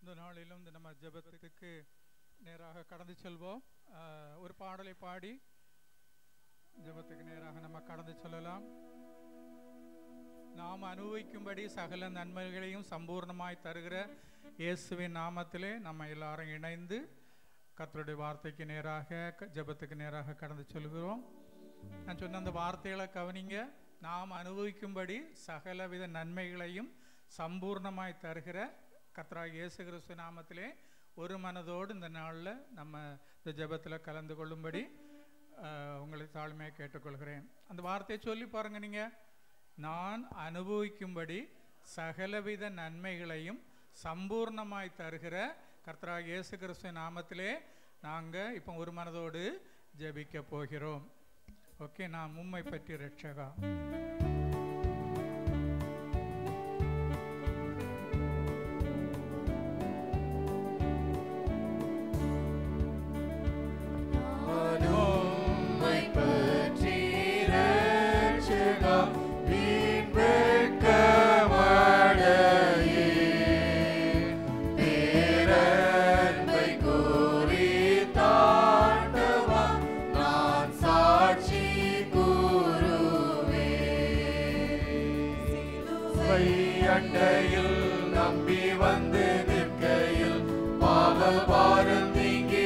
இந்த நாளிலும் இந்த நம்ம ஜெபத்துக்கு நேராக கடந்து செல்வோம் ஆஹ், ஒரு பாடலை பாடி ஜெபத்துக்கு நேராக நம்ம கடந்து செல்லலாம் நாம் அனுபவிக்கும்படி சகல நன்மைகளையும் சம்பூர்ணமாய் தருகிற இயேசுவின் நாமத்திலே நம்ம எல்லாரும் இணைந்து கர்த்தருடைய வார்த்தைக்கு நேராக க- ஜெபத்துக்கு நேராக கடந்து செல்கிறோம் நான் சொன்ன அந்த வார்த்தைகளை கவனிங்க நாம் அனுபவிக்கும்படி சகலவித நன்மைகளையும் சம்பூர்ணமாய் தருகிற கர்த்தராக இயேசு கிறிஸ்து நாமத்திலே ஒரு மனதோடு இந்த நாளில் நம்ம இந்த ஜெபத்தில் கலந்து கொள்ளும்படி ஆஹ், உங்களை தாழ்மையாக கேட்டுக்கொள்கிறேன் அந்த வார்த்தையை சொல்லி பாருங்க நீங்க நான் அனுபவிக்கும்படி சகலவித நன்மைகளையும் சம்பூர்ணமாய் தருகிற கர்த்தராக இயேசு கிறிஸ்து நாமத்திலே நாங்கள் இப்போ ஒரு மனதோடு ஜெபிக்க போகிறோம் ஓகே நான் உம்மை பற்றி ரட்சகா உம்மை பற்றி ரட்சகா, வீண் வெட்கமடையேன். பேரன்பை குறித்தாண்டவா, நான் சாட்சி கூறுவேன். சிலுவை அண்டையில் நம்பி வந்து நிற்கையில் பாவபாரம் நீங்கி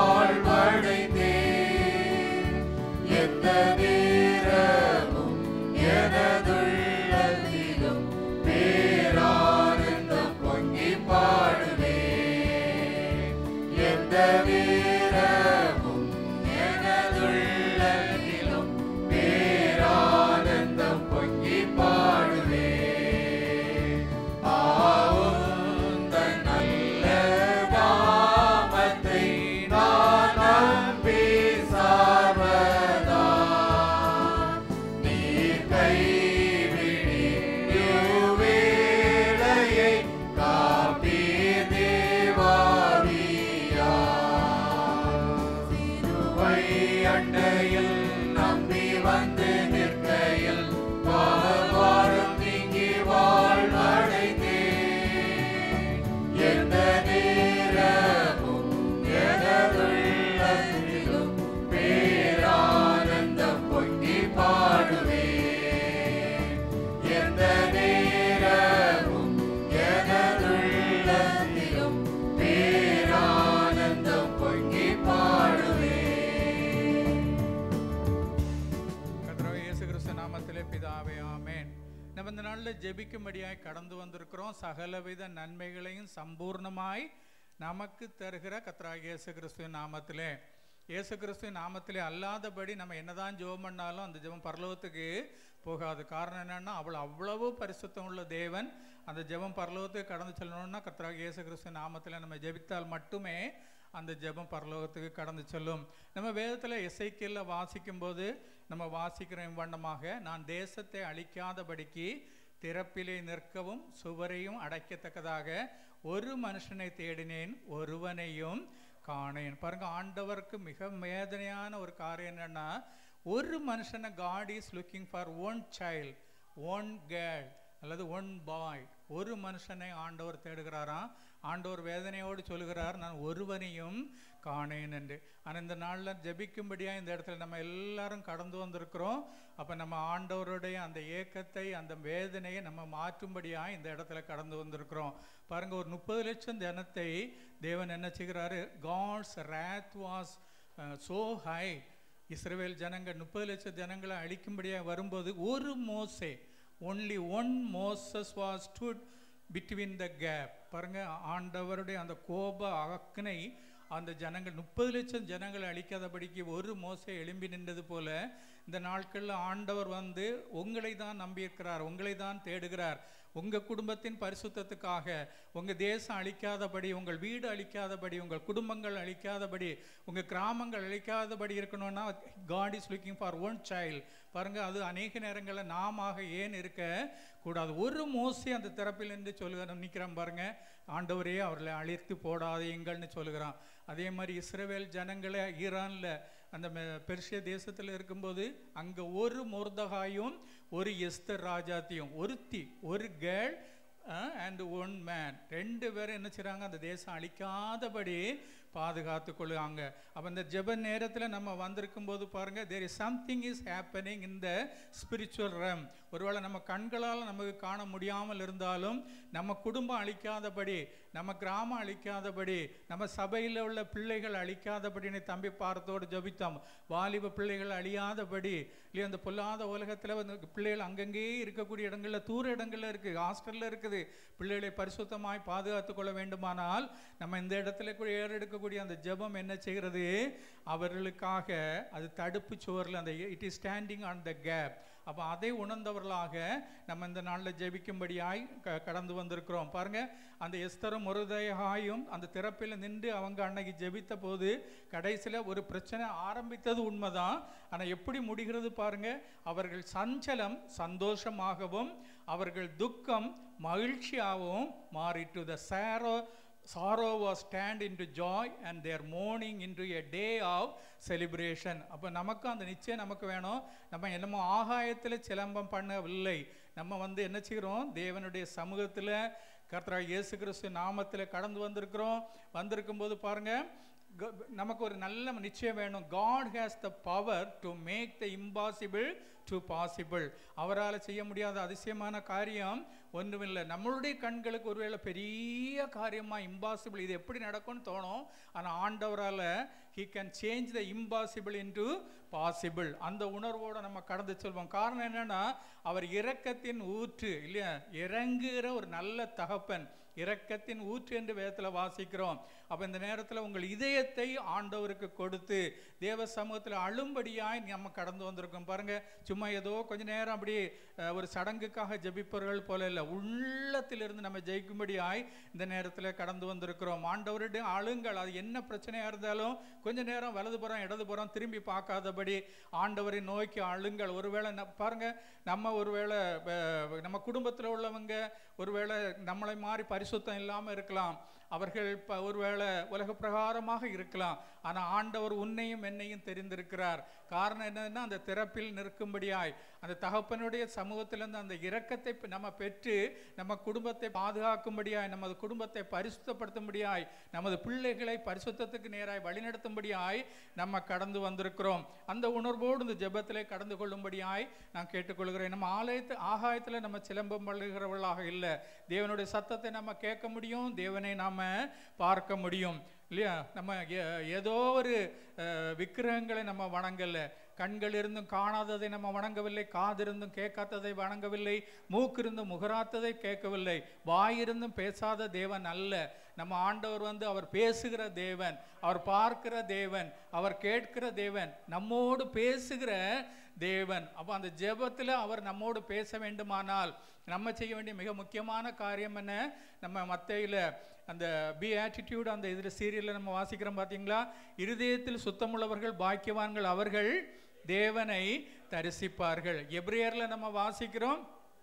வாழ்வடைந்தேன் எந்த நேரமும் எனதுள்ளத்திலும் பேரானந்தம் பொங்கி பாடுவேன் எந்த நேரமும் எனதுள்ளத்திலும் பேரானந்தம் பொங்கி பாடுவேன் ஆவுந்த நல்ல நாமத்தை நான் நம்பி சார்வதா நீர் கைவிடியுவேளையை காப்பீர் தேவாவியா சிலுவை அண்டையில் நம்பி வந்து நிற்கையில் பாவபாரம் நீங்கி வாழ்வடைந்தேன் எந்த நேரமும் எனதுள்ளத்திலும் பேரானந்தம் பொங்கி பாடுவேன் எந்த நேரமும் எனதுள்ளத்திலும் பேரானந்தம் பொங்கி பாடுவேன் கர்த்தராகிய இயேசு கிறிஸ்து நாமத்திலே பிதாவே ஆமென் நம்ம இந்த நாளில் ஜெபிக்கும்படியாய் கடந்து வந்திருக்கிறோம் சகலவித நன்மைகளையும் சம்பூர்ணமாய் நமக்கு தருகிற கர்த்தராகிய இயேசு கிறிஸ்துவின் நாமத்திலே இயேசு கிறிஸ்துவின் நாமத்திலே அல்லாதபடி நம்ம என்னதான் ஜெபம் பண்ணாலும் அந்த ஜெபம் பரலோகத்துக்கு போகாது காரணம் என்னன்னா அவள் அவ்வளவு பரிசுத்தம் உள்ள தேவன் அந்த ஜெபம் பரலோகத்துக்கு கடந்து செல்லணும்னா கர்த்தராகிய இயேசு கிறிஸ்துவின் நாமத்திலே நம்ம ஜெபித்தால் மட்டுமே அந்த ஜெபம் பரலோகத்துக்கு கடந்து செல்லும் நம்ம வேதத்தில் எஸ்ஐக்கியல்ல வாசிக்கும்போது நம்ம வாசிக்கிற வண்ணமாக நான் தேசத்தை அழிக்காதபடிக்கு திறப்பிலே நிற்கவும் சுவரையும் அடைக்கத்தக்கதாக ஒரு மனுஷனை தேடினேன் ஒருவனையும் காணேன் பாருங்க ஆண்டவருக்கு மிக வேதனையான ஒரு காரியம் என்னன்னா ஒரு மனுஷனை God is looking for one child one girl அல்லது ஒன் பாய் ஒரு மனுஷனை ஆண்டவர் தேடுகிறாராம் ஆண்டவர் வேதனையோடு சொல்கிறார் நான் ஒருவனையும் காணேன் என்று ஆனால் இந்த நாளில் ஜெபிக்கும்படியாக இந்த இடத்துல நம்ம எல்லாரும் கடந்து வந்திருக்கிறோம் அப்போ நம்ம ஆண்டவருடைய அந்த ஏக்கத்தை அந்த வேதனையை நம்ம மாற்றும்படியாக இந்த இடத்துல கடந்து வந்திருக்கிறோம் பாருங்க ஒரு முப்பது லட்சம் ஜனத்தை தேவன் என்ன செய்கிறாரு God's wrath was so high இஸ்ரவேல் ஜனங்கள் முப்பது லட்சம் ஜனங்களை அழிக்கும்படியாக வரும்போது ஒரு மோசே only one Moses was stood between the gap பாருங்க ஆண்டவருடைய அந்த கோப அக்கனை அந்த ஜனங்கள் முப்பது லட்சம் ஜனங்களை அழிக்காதபடிக்கு ஒரு மோசை எழும்பி நின்றது போல இந்த நாட்களில் ஆண்டவர் வந்து உங்களை தான் நம்பியிருக்கிறார் உங்களை தான் தேடுகிறார் உங்கள் குடும்பத்தின் பரிசுத்தத்துக்காக உங்கள் தேசம் அழிக்காதபடி உங்கள் வீடு அழிக்காதபடி உங்கள் குடும்பங்கள் அழிக்காதபடி உங்கள் கிராமங்கள் அழிக்காதபடி இருக்கணும்னா God is looking for one child பாருங்க அது அநேக நேரங்களில் நாமாக ஏன் இருக்க கூடாது ஒரு மோசி அந்த திறப்பில் என்று சொல்லுகிற நிற்கிறான் பாருங்க ஆண்டவரே அவர்களை அழித்து போடாதீங்கள்னு சொல்லுகிறான் அதே மாதிரி இஸ்ரவேல் ஜனங்களை ஈரானில் அந்த மெ- பெர்ஷிய தேசத்தில் இருக்கும்போது அங்கே ஒரு முர்தகாயும் ஒரு எஸ்தர் ராஜாத்தியும் ஒருத்தி ஒரு கேர்ள் அண்ட் ஒன் மேன் ரெண்டு பேரும் என்ன செய்றாங்க அந்த தேசம் அழிக்காதபடி பாதுகாத்து கொள்ளுவாங்க அப்போ இந்த ஜெப நேரத்தில் நம்ம வந்திருக்கும் போது பாருங்க there is something is happening இந்த ஸ்பிரிச்சுவல் ரெம் ஒருவேளை நம்ம கண்களால் நமக்கு காண முடியாமல் இருந்தாலும் நம்ம குடும்பம் அழிக்காதபடி நம்ம கிராமம் அழிக்காதபடி நம்ம சபையில் உள்ள பிள்ளைகள் அழிக்காதபடின்னு தம்பி பார்த்தோடு ஜபித்தோம் வாலிப பிள்ளைகள் அழியாதபடி இல்லையா அந்த பொல்லாத உலகத்தில் வந்து பிள்ளைகள் அங்கங்கேயே இருக்கக்கூடிய இடங்களில் தூர இடங்கள்ல இருக்குது ஹாஸ்டலில் இருக்குது பிள்ளைகளை பரிசுத்தமாய் பாதுகாத்து கொள்ள வேண்டுமானால் நம்ம இந்த இடத்துல கூட ஏறெடுக்கக்கூடிய அந்த ஜெபம் என்ன செய்கிறது அவர்களுக்காக அது தடுப்பு சுவரில் அந்த it is standing on the gap அப்போ அதை உணர்ந்தவர்களாக நம்ம இந்த நாளில் ஜெபிக்கும்படியாய் க கடந்து வந்திருக்கிறோம் பாருங்க அந்த எஸ்தரும் மருதயாயும் அந்த திறப்பில் நின்று அவங்க அன்னைக்கு ஜெபித்த போது கடைசியில் ஒரு பிரச்சனை ஆரம்பித்தது உண்மைதான் ஆனால் எப்படி முடிகிறது பாருங்க அவர்கள் சஞ்சலம் சந்தோஷமாகவும் அவர்கள் துக்கம் மகிழ்ச்சியாகவும் மாறிட்டு த சேரோ sorrow was turned into joy and their mourning into a day of celebration அப்போ நமக்கும் அந்த நிச்சயம் நமக்கு வேணும் நம்ம என்னமோ ஆகாயத்தில் சிலம்பம் பண்ணவில்லை நம்ம வந்து என்ன செய்கிறோம் தேவனுடைய சமூகத்தில் கர்த்தரா இயேசு கிறிஸ்து நாமத்தில் கடந்து வந்திருக்கிறோம் வந்திருக்கும் போது பாருங்க க- நமக்கு ஒரு நல்ல நிச்சயம் வேணும் God has the power to make the impossible to possible அவரால் செய்ய முடியாத அதிசயமான காரியம் ஒன்றுமில்லை நம்மளுடைய கண்களுக்கு ஒருவேளை பெரிய காரியமாக இம்பாசிபிள் இது எப்படி நடக்கும்னு தோணும் ஆனால் ஆண்டவரால் he can change the impossible into possible அந்த உணர்வோடு நம்ம கடந்து செல்வோம் காரணம் என்னன்னா அவர் இரக்கத்தின் ஊற்று இல்லையா இறங்குகிற ஒரு நல்ல தகப்பன் இரக்கத்தின் ஊற்று என்று வேதத்தில் வாசிக்கிறோம் அப்போ இந்த நேரத்தில் உங்கள் இதயத்தை ஆண்டவருக்கு கொடுத்து தேவ சமூகத்தில் அழும்படியாய் நம்ம கடந்து வந்திருக்கோம் பாருங்க சும்மா ஏதோ கொஞ்ச நேரம் அப்படி அஹ், ஒரு சடங்குக்காக ஜெபிப்பவர்கள் போல இல்லை உள்ளத்திலிருந்து நம்ம ஜெயிக்கும்படியாய் இந்த நேரத்தில் கடந்து வந்திருக்கிறோம் ஆண்டவருடைய அழுங்கள் அது என்ன பிரச்சனையாக இருந்தாலும் கொஞ்ச நேரம் வலதுபுறம் இடதுபுறம் திரும்பி பார்க்காதபடி ஆண்டவரை நோக்கி அழுங்கள் ஒருவேளை ந- பாருங்க நம்ம ஒருவேளை அஹ், நம்ம குடும்பத்தில் உள்ளவங்க ஒருவேளை நம்மளை மாதிரி பரிசுத்தம் இல்லாமல் இருக்கலாம் அவர்கள் ப ஒருவேளை உலக பிரகாரமாக இருக்கலாம் ஆனால் ஆண்டவர் உன்னையும் என்னையும் தெரிந்திருக்கிறார் காரணம் என்னன்னா அந்த திறப்பில் நிற்கும்படியாய் அந்த தகப்பனுடைய சமூகத்திலிருந்து அந்த இரக்கத்தை பெ- நம்ம பெற்று நம்ம குடும்பத்தை பாதுகாக்கும்படியாய் நமது குடும்பத்தை பரிசுத்தப்படுத்தும்படியாய் நமது பிள்ளைகளை பரிசுத்தத்துக்கு நேராய் வழிநடத்தும்படியாய் நம்ம கடந்து வந்திருக்கிறோம் அந்த உணர்வோடு இந்த ஜெபத்திலே கடந்து கொள்ளும்படியாய் நான் கேட்டுக்கொள்கிறேன் நம்ம ஆலயத்து ஆகாயத்தில் நம்ம சிலம்பம் பழுகிறவர்களாக இல்லை தேவனுடைய சத்தத்தை நம்ம கேட்க முடியும் தேவனை நாம பார்க்க முடியும் இல்லையா நம்ம ஏ- ஏதோ ஒரு அஹ், விக்கிரகங்களை நம்ம வணங்கல கண்கள் இருந்தும் காணாததை நம்ம வணங்கவில்லை காதிருந்தும் கேட்காததை வணங்கவில்லை மூக்கிருந்தும் முகராத்ததை கேட்கவில்லை வாயிருந்தும் பேசாத தேவன் அல்ல நம்ம ஆண்டவர் வந்து அவர் பேசுகிற தேவன் அவர் பார்க்கிற தேவன் அவர் கேட்கிற தேவன் நம்மோடு பேசுகிற தேவன் அப்போ அந்த ஜெபத்தில் அவர் நம்மோடு பேச வேண்டுமானால் நம்ம செய்ய வேண்டிய மிக முக்கியமான காரியம் என்ன நம்ம மத்தையில் அந்த பி ஆட்டிடியூட் அந்த இதில் சீரியலில் நம்ம வாசிக்கிறோம் பார்த்தீங்களா இருதயத்தில் சுத்தமுள்ளவர்கள் பாக்கியவான்கள் அவர்கள் தேவனை தரிசிப்பார்கள் எப்ரியரில் நம்ம வாசிக்கிறோம்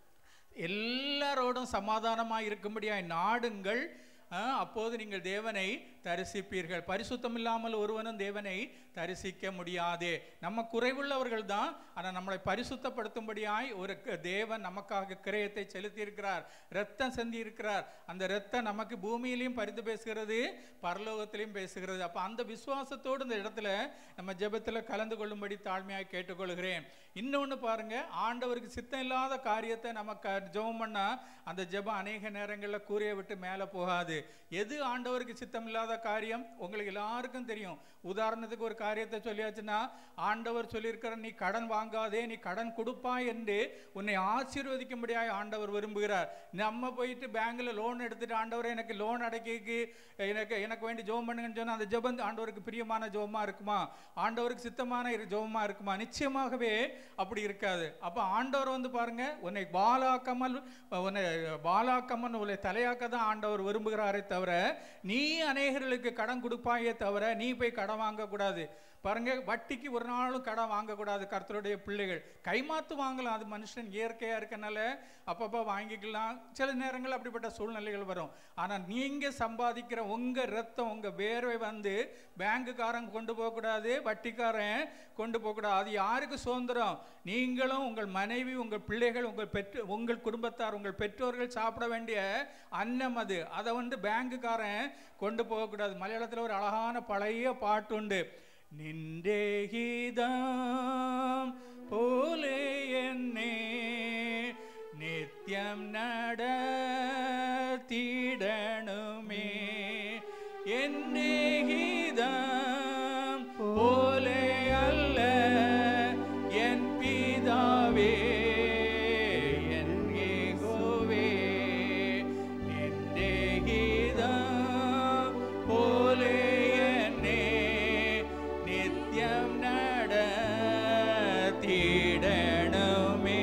எல்லாரோடும் சமாதானமாக இருக்கும்படியாய் நாடுங்கள் ஆ, அப்போது நீங்கள் தேவனை தரிசிப்பீர்கள் பரிசுத்தம் இல்லாமல் ஒருவனும் தேவனை தரிசிக்க முடியாதே நம்ம குறைவுள்ளவர்கள் தான் ஆனால் நம்மளை பரிசுத்தப்படுத்தும்படியாய் ஒரு க- தேவன் நமக்காக கிரயத்தை செலுத்தியிருக்கிறார் ரத்தம் சிந்தி இருக்கிறார் அந்த ரத்தம் நமக்கு பூமியிலையும் பரிந்து பேசுகிறது பரலோகத்திலையும் பேசுகிறது அப்போ அந்த விசுவாசத்தோடு இந்த இடத்துல நம்ம ஜெபத்தில் கலந்து கொள்ளும்படி தாழ்மையாக கேட்டுக்கொள்கிறேன் இன்னொன்று பாருங்க ஆண்டவருக்கு சித்தம் இல்லாத காரியத்தை நம்ம க ஜெபம் பண்ணா அந்த ஜெபம் அநேக நேரங்களில் கூரையை விட்டு மேலே போகாது எது ஆண்டவருக்கு சித்தம் இல்லாத காரியம் உங்களுக்கு எல்லாருக்கும் தெரியும் உதாரணத்துக்கு ஒரு காரியத்தை சொல்லியாச்சுன்னா ஆண்டவர் சொல்லியிருக்கிற நீ கடன் வாங்காதே நீ கடன் கொடுப்பாய் என்று உன்னை ஆசீர்வதிக்கும்படியாய் ஆண்டவர் விரும்புகிறார் நம்ம போயிட்டு பேங்க்ல லோன் எடுத்துட்டு ஆண்டவர் எனக்கு லோன் அடைக்கிறதுக்கு எனக்கு எனக்கு வேண்டி ஜெபம் பண்ணுங்கன்னு சொன்னா அந்த ஜெபம் ஆண்டவருக்கு பிரியமான ஜெபமா இருக்குமா ஆண்டவருக்கு சித்தமான இரு- ஜெபமா இருக்குமா நிச்சயமாகவே அப்படி இருக்காது அப்ப ஆண்டவர் வந்து பாருங்க உன்னை பாலாக்காமல் உன்னை பாலாக்காமல் உன்னை தலையாக்க தான் ஆண்டவர் விரும்புகிறாரே தவிர நீ அநேகர்களுக்கு கடன் கொடுப்பாயே தவிர நீ போய் கடன் வாங்கக்கூடாது பாருங்க வட்டிக்கு ஒரு நாளும் கடன் வாங்கக்கூடாது கர்த்தருடைய பிள்ளைகள் கைமாத்து வாங்கலாம் அது மனுஷன் இயற்கையா இருக்கனால அப்பப்போ வாங்கிக்கலாம் சில நேரங்கள் அப்படிப்பட்ட சூழ்நிலைகள் வரும் ஆனா நீங்க சம்பாதிக்கிற உங்க ரத்தம் உங்க வேர்வை வந்து பேங்குக்காரன் கொண்டு போகக்கூடாது வட்டிக்காரன் கொண்டு போகக்கூடாது அது யாருக்கு சுதந்திரம் நீங்களும் உங்கள் மனைவி உங்கள் பிள்ளைகள் உங்கள் பெற்று உங்கள் குடும்பத்தார் உங்கள் பெற்றோர்கள் சாப்பிட வேண்டிய அன்னம் அது அதை வந்து பேங்குக்காரன் கொண்டு போகக்கூடாது மலையாளத்தில் ஒரு அழகான பழைய பாட்டு உண்டு നിന്റെ ഹിതം പോലെ എന്നെ നിത്യം നടത്തിടണമേ എന്നെ ഹിതം പോലെ അല്ല എൻ പിതാവേ എൻ യേഹോവേ നിന്റെ ഹിതം പോലെ എന്നെ നിത്യം நடத்திடணுமே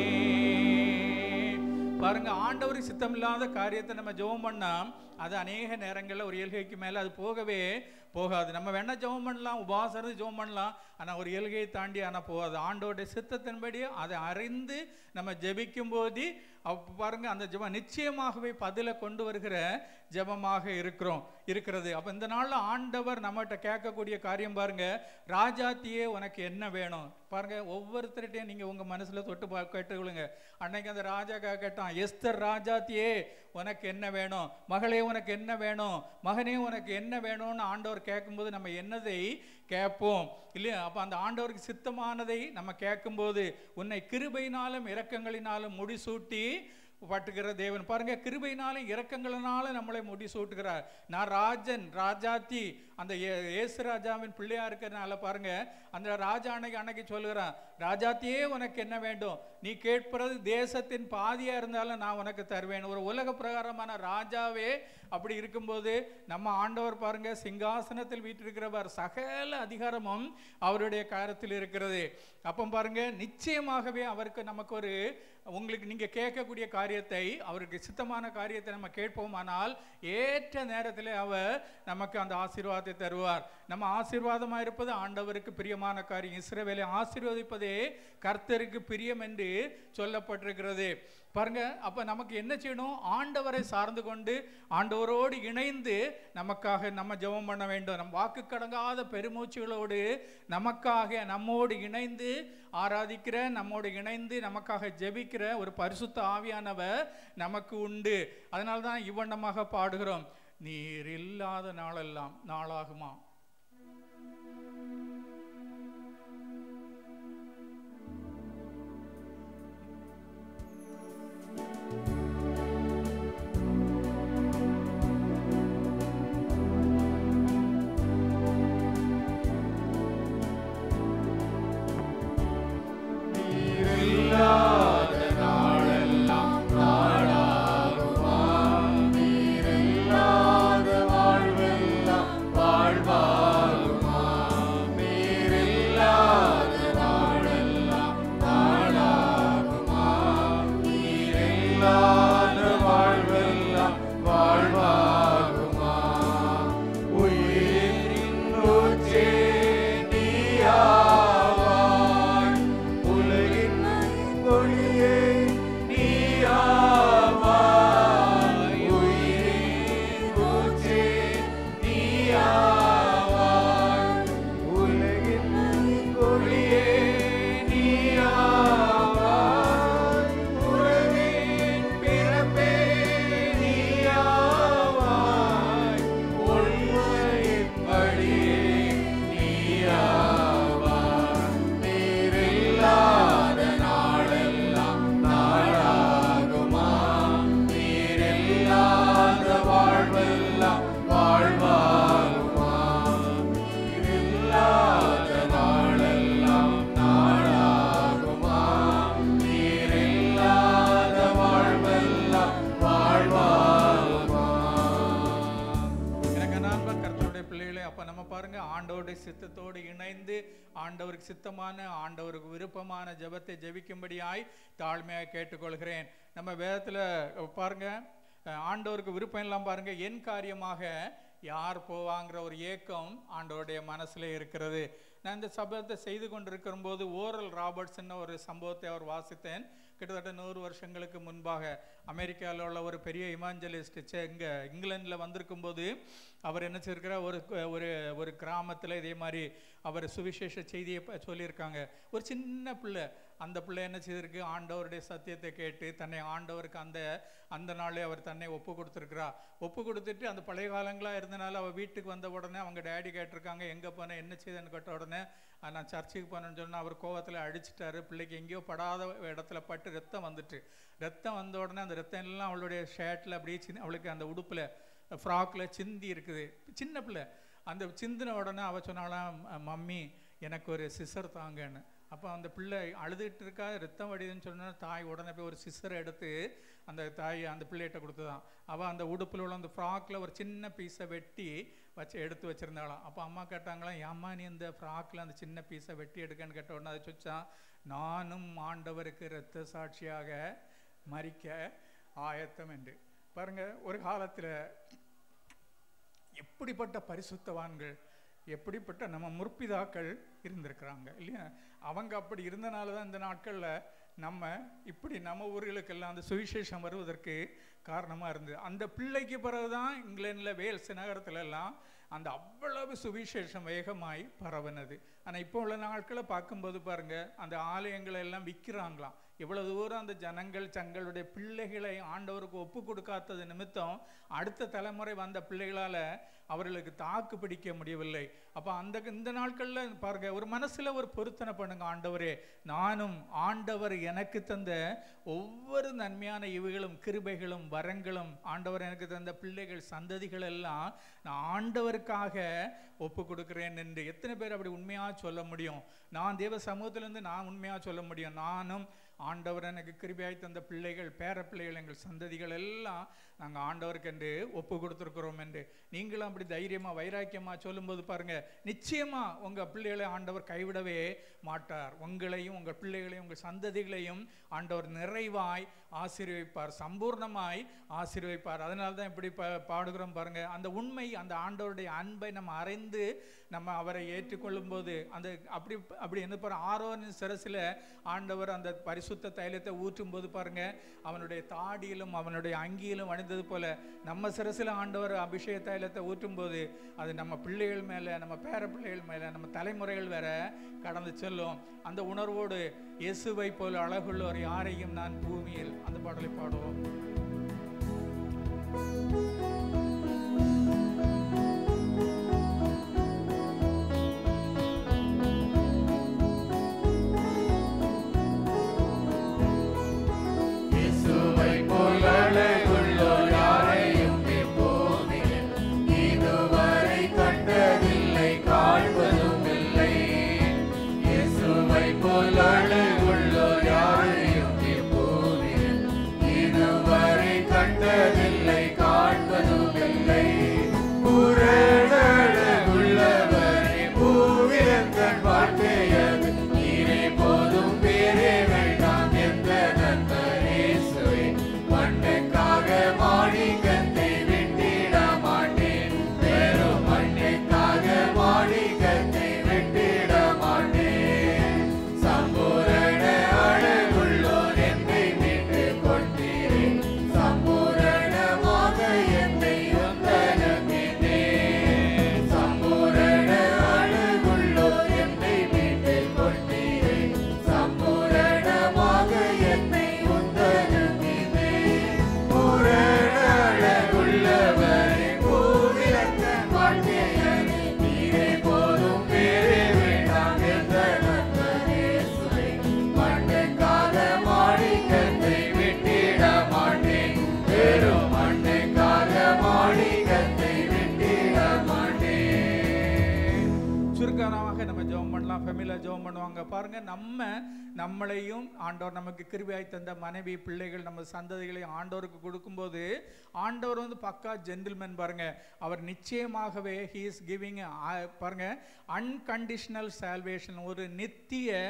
பாருங்க ஆண்டவருக்கு சித்தம் இல்லாத காரியத்தை நம்ம ஜெபம் பண்ணா அது அநேக நேரங்களில் ஒரு இயல்கைக்கு மேலே அது போகவே போகாது நம்ம வேணா ஜெபம் பண்ணலாம் உபவாசம் இருந்து ஜெபம் பண்ணலாம் ஆனால் ஒரு இயல்கையை தாண்டி ஆனால் போகாது ஆண்டோடைய சித்தத்தின்படி அதை அறிந்து நம்ம ஜெபிக்கும் போது அப்ப பாருங்க அந்த ஜெபம் நிச்சயமாகவே பதிலை கொண்டு வருகிற ஜெபமாக இருக்கிறோம் இருக்கிறது அப்போ இந்த நாளில் ஆண்டவர் நம்மகிட்ட கேட்கக்கூடிய காரியம் பாருங்க ராஜாத்தியே உனக்கு என்ன வேணும் பாருங்க ஒவ்வொருத்தர்கிட்டையும் நீங்க உங்க மனசுல தொட்டு பா கேட்டுக்கொள்ளுங்க அன்னைக்கு அந்த ராஜா கே- கேட்டான் எஸ்தர் ராஜாத்தியே உனக்கு என்ன வேணும் மகளே உனக்கு என்ன வேணும் மகனே உனக்கு என்ன வேணும்னு ஆண்டவர் கேட்கும்போது நம்ம என்னதை கேட்போம் இல்லையா அப்போ அந்த ஆண்டவருக்கு சித்தமானதை நம்ம கேட்கும்போது உன்னை கிருபையினாலும் இரக்கங்களினாலும் முடிசூட்டி பட்டுகிற தேவன் பாருங்க கிருபையினாலும் இரக்கங்களினாலும் நம்மளை முடிசூட்டுகிறார் நான் ராஜன் ராஜாத்தி அந்த ஏ- இயேசு ராஜாவின் பிள்ளையா இருக்கிறதுனால பாருங்க அந்த ராஜா அன்னைக்கு அன்னைக்கு சொல்லுகிறான் ராஜாத்தியே உனக்கு என்ன வேண்டும் நீ கேட்பது தேசத்தின் பாதியா இருந்தாலும் நான் உனக்கு தருவேன் ஒரு உலக பிரகாரமான ராஜாவே அப்படி இருக்கும்போது நம்ம ஆண்டவர் பாருங்க சிங்காசனத்தில் வீற்றிருக்கிறவர் சகல அதிகாரமும் அவருடைய காரத்தில் இருக்கிறது அப்போ பாருங்க நிச்சயமாகவே அவருக்கு நமக்கு ஒரு உங்களுக்கு நீங்க கேட்கக்கூடிய காரியத்தை அவருக்கு சித்தமான காரியத்தை நம்ம கேட்போமானால் ஏற்ற நேரத்தில் அவர் நமக்கு அந்த ஆசீர்வாதத்தை தருவார் நம்ம ஆசீர்வாதமாக இருப்பது ஆண்டவருக்கு பிரியமான காரியம் இஸ்ரவேலை ஆசீர்வதிப்பதே கர்த்தருக்கு பிரியம் என்று சொல்லப்பட்டிருக்கிறது பாருங்க அப்ப நமக்கு என்ன செய்யணும் ஆண்டவரை சார்ந்து கொண்டு ஆண்டவரோடு இணைந்து நமக்காக நம்ம ஜெபம் பண்ண வேண்டும் நம் வாக்கு கடங்காத பெருமூச்சுகளோடு நமக்காக நம்மோடு இணைந்து ஆராதிக்கிற நம்மோடு இணைந்து நமக்காக ஜெபிக்கிற ஒரு பரிசுத்த ஆவியானவர் நமக்கு உண்டு அதனால தான் இவ்வண்ணமாக பாடுகிறோம் நீர் இல்லாத நாளெல்லாம் நாளாகுமா நீரில்லாத நாளெல்லாம் நாளாகுமாம். நீரில்லாத வாழ்வெல்லாம் வாழ்வாகுமாம். நீரில்லாத நாளெல்லாம் நாளாகுமாம். நீரில்லாத வாழ்வெல்லாம் வாழ்வாகுமாம். உயிரின் ஊற்றே நீயாவாய். உலகின் ஒளியே நீயாவாய். உயிரின் ஊற்றே நீயாவாய். உலகின் ஒளியே நீயாவாய். உலகின் பிறப்பே நீயாவாய். உண்மையின் வழியே நீயாவாய். நீரில்லாத நாளெல்லாம் நாளாகுமா நீரில்லாத வாழ்வெல்லாம் வாழ்வாகுமா நீரில்லாத நாளெல்லாம் நாளாகுமா நீரில்லாத வாழ்வெல்லாம் வாழ்வாகுமா எனக்கு அன்பான கர்த்தருடைய பிள்ளைகளே அப்ப நம்ம பாருங்க ஆண்டவருடைய சித்தத்தோடு இணைந்து ஆண்டவருக்கு சித்தமான ஆண்டவருக்கு விருப்பமான ஜெபத்தை ஜெபிக்கும்படியாய் தாழ்மையாக கேட்டுக்கொள்கிறேன் நம்ம வேதத்துல பாருங்க அஹ், ஆண்டவருக்கு விருப்பம் எல்லாம் பாருங்க என் காரியமாக யார் போவாங்கிற ஒரு ஏக்கம் ஆண்டவருடைய மனசுல இருக்கிறது நான் இந்த சம்பவத்தை செய்து கொண்டிருக்கிற போது ஓரல் ராபர்ட்ஸ்ன்னு ஒரு சம்பவத்தை அவர் வாசித்தேன் கிட்டத்தட்ட நூறு வருஷங்களுக்கு முன்பாக அமெரிக்காவில் உள்ள ஒரு பெரிய இமாஞ்சலிஸ்ட் இங்கே இங்கிலாந்தில் வந்திருக்கும் போது அவர் என்ன செய்யிருக்கிறார் ஒரு ஒரு ஒரு கிராமத்தில் இதே மாதிரி அவர் சுவிசேஷ செய்தியை ப- சொல்லியிருக்காங்க ஒரு சின்ன பிள்ளை அந்த பிள்ளை என்ன செய்திருக்கு ஆண்டவருடைய சத்தியத்தை கேட்டு தன்னை ஆண்டவருக்கு அந்த அந்த நாளே அவர் தன்னை ஒப்பு கொடுத்துருக்கிறா ஒப்பு கொடுத்துட்டு அந்த பழைய காலங்களாக இருந்தனால அவள் வீட்டுக்கு வந்த உடனே அவங்க டேடி கேட்டிருக்காங்க எங்கே போனேன் என்ன செய்தேன்னு கேட்ட உடனே "ஆ, நான் சர்ச்சுக்கு போனேன்னு சொன்னால் அவர் கோவத்தில் அடிச்சிட்டாரு பிள்ளைக்கு எங்கேயோ படாத இடத்துல பட்டு ரத்தம் வந்துட்டு ரத்தம் வந்த உடனே அந்த ரத்தம் எல்லாம் அவளுடைய ஷர்ட்டில் அப்படியே சின்ன அவளுக்கு அந்த உடுப்பில் ஃப்ராக்கில் சிந்தி இருக்குது சின்ன பிள்ளை அந்த சிந்தின உடனே அவ சொன்னாலாம் "ம- மம்மி எனக்கு ஒரு சிசர் தாங்கன்னு அப்போ அந்த பிள்ளை அழுதுகிட்டு இருக்கா ரத்தம் வடிதுன்னு சொன்னா தாய் உடனே போய் ஒரு சிசரை எடுத்து அந்த தாய் அந்த பிள்ளைகிட்ட கொடுத்துதான் அவள் அந்த உடுப்பில் உள்ள அந்த ஃப்ராக்கில் ஒரு சின்ன பீஸை வெட்டி வச்சு எடுத்து வச்சிருந்தாளாம் அப்போ அம்மா கேட்டாங்களாம் ஏம்மா நீ இந்த ஃப்ராக்கில் அந்த சின்ன பீஸை வெட்டி எடுக்கன்னு கேட்ட உடனே அதை சொச்சான் நானும் ஆண்டவருக்கு இரத்த சாட்சியாக மறிக்க ஆயத்தம் என்று பாருங்க ஒரு காலத்தில் எப்படிப்பட்ட பரிசுத்தவான்கள் எப்படிப்பட்ட நம்ம முற்பிதாக்கள் இருந்திருக்கிறாங்க இல்லையா அவங்க அப்படி இருந்தனால தான் இந்த நாட்களில் நம்ம இப்படி நம்ம ஊர்களுக்கெல்லாம் அந்த சுவிசேஷம் வருவதற்கு காரணமாக இருந்தது அந்த பிள்ளைக்கு பிறகுதான் இங்கிலாந்தில் வேல்ஸ் நகரத்துல எல்லாம் அந்த அவ்வளவு சுவிசேஷம் வேகமாய் பரவினது ஆனால் இப்போ உள்ள நாட்களை பார்க்கும்போது பாருங்க அந்த ஆலயங்களை எல்லாம் விற்கிறாங்களாம் இவ்வளவு தூரம் அந்த ஜனங்கள் தங்களுடைய பிள்ளைகளை ஆண்டவருக்கு ஒப்பு கொடுக்காதது நிமித்தம் அடுத்த தலைமுறை வந்த பிள்ளைகளால் அவர்களுக்கு தாக்கு பிடிக்க முடியவில்லை அப்போ அந்த இந்த நாட்களில் பாருங்க ஒரு மனசில் ஒரு பொருத்தனை பண்ணுங்க ஆண்டவரே நானும் ஆண்டவர் எனக்கு தந்த ஒவ்வொரு நன்மையான இவைகளும் கிருபைகளும் வரங்களும் ஆண்டவர் எனக்கு தந்த பிள்ளைகள் சந்ததிகள் எல்லாம் நான் ஆண்டவருக்காக ஒப்பு கொடுக்கிறேன் என்று எத்தனை பேர் அப்படி உண்மையாக சொல்ல முடியும் நான் தேவ சமூகத்திலிருந்து நான் உண்மையாக சொல்ல முடியும் நானும் ஆண்டவர் எனக்கு கிருபையாய் தந்த பிள்ளைகள் பேர பிள்ளைகள் எங்கள் சந்ததிகள் எல்லாம் நாங்கள் ஆண்டவருக்கு என்று ஒப்பு கொடுத்துருக்குறோம் என்று நீங்களும் அப்படி தைரியமாக வைராக்கியமாக சொல்லும்போது பாருங்க நிச்சயமா உங்கள் பிள்ளைகளை ஆண்டவர் கைவிடவே மாட்டார் உங்களையும் உங்கள் பிள்ளைகளையும் உங்கள் சந்ததிகளையும் ஆண்டவர் நிறைவாய் ஆசீர்வதிப்பார் சம்பூர்ணமாய் ஆசீர்வதிப்பார் அதனால தான் இப்படி பா பாடுகிறோம் பாருங்க அந்த உண்மை அந்த ஆண்டவருடைய அன்பை நம்ம அறிந்து நம்ம அவரை ஏற்றுக்கொள்ளும் போது அந்த அப்படி அப்படி என்ன பாரு ஆரோனின் சிரசில் ஆண்டவர் அந்த பரிசுத்த தைலத்தை ஊற்றும் போது பாருங்க அவனுடைய தாடியிலும் அவனுடைய அங்கியிலும் அணிந்தது போல நம்ம சிரசில் ஆண்டவர் அபிஷேக தைலத்தை ஊற்றும் போது அது நம்ம பிள்ளைகள் மேலே நம்ம பேர பிள்ளைகள் மேலே நம்ம தலைமுறைகள் வேற கடந்து செல்லும் அந்த உணர்வோடு இயேசுவை போல் அழகுள்ளோர் யாரையும் நான் பூமியில் அந்த பாடலை பாடுவோம் இயேசுவை போல் அழகுள்ளோர் யாரையும் இப்பூமியில் இதுவரை கண்டதில்லை, காண்பதும் இல்லை. இயேசுவை போல் அழகுள்ளோர் யாரையும் இப்பூமியில் இதுவரை கண்டதில்லை, காண்பதும் இல்லை. புரணழகுள்ளவரே, பூவிலங்கண் வாழ்க்கையது நீரே போதும் வேறே வேண்டாம் எந்த நண்பர் இயேசுவே மண்ணுக்காக மாணிக்கத்தை விட்டிட மாட்டேன் வெறும் மண்ணுக்காக மாணிக்கத்தை விட்டிட மாட்டேன் சம்பூரண அழகுள்ளோர் என்னை மீட்டு கொண்டீரே சம்பூரணமாக என்னை உந்தனமினே சம்பூரண அழகுள்ளோர் என்னை மீட்டு கொண்டீரே சம்பூரணமாக என்னை உந்தனமினே பூரண அழகுள்ளவரே பூவிலக்கண் வாழ்க்கையனே நீரே போதும் வேறே வேண்டாம் எந்த நண்பர் இயேசுவே மண்ணுக்காக மாணிக்கத்தை விட்டிட மாட்டேன் வெறும் மண்ணுக்காக மாணிக்கத்தை விட்டிட மாட்டேன் சுருக்கமாக நம்ம ஜெபம் பண்ணலாம் ஃபெமிலியில் ஜெபம் பண்ணுவாங்க பாருங்க நம்ம நம்மளையும் ஆண்டவர் நமக்கு கிருபியாய் தந்த மனைவி பிள்ளைகள் நம்ம சந்ததிகளை ஆண்டவருக்கு கொடுக்கும்போது ஆண்டவர் வந்து பக்கா ஜென்டில்மேன் பாருங்க அவர் நிச்சயமாகவே ஹீ இஸ் கிவிங் பாருங்க அன்கண்டிஷனல் சால்வேஷன் ஒரு நித்திய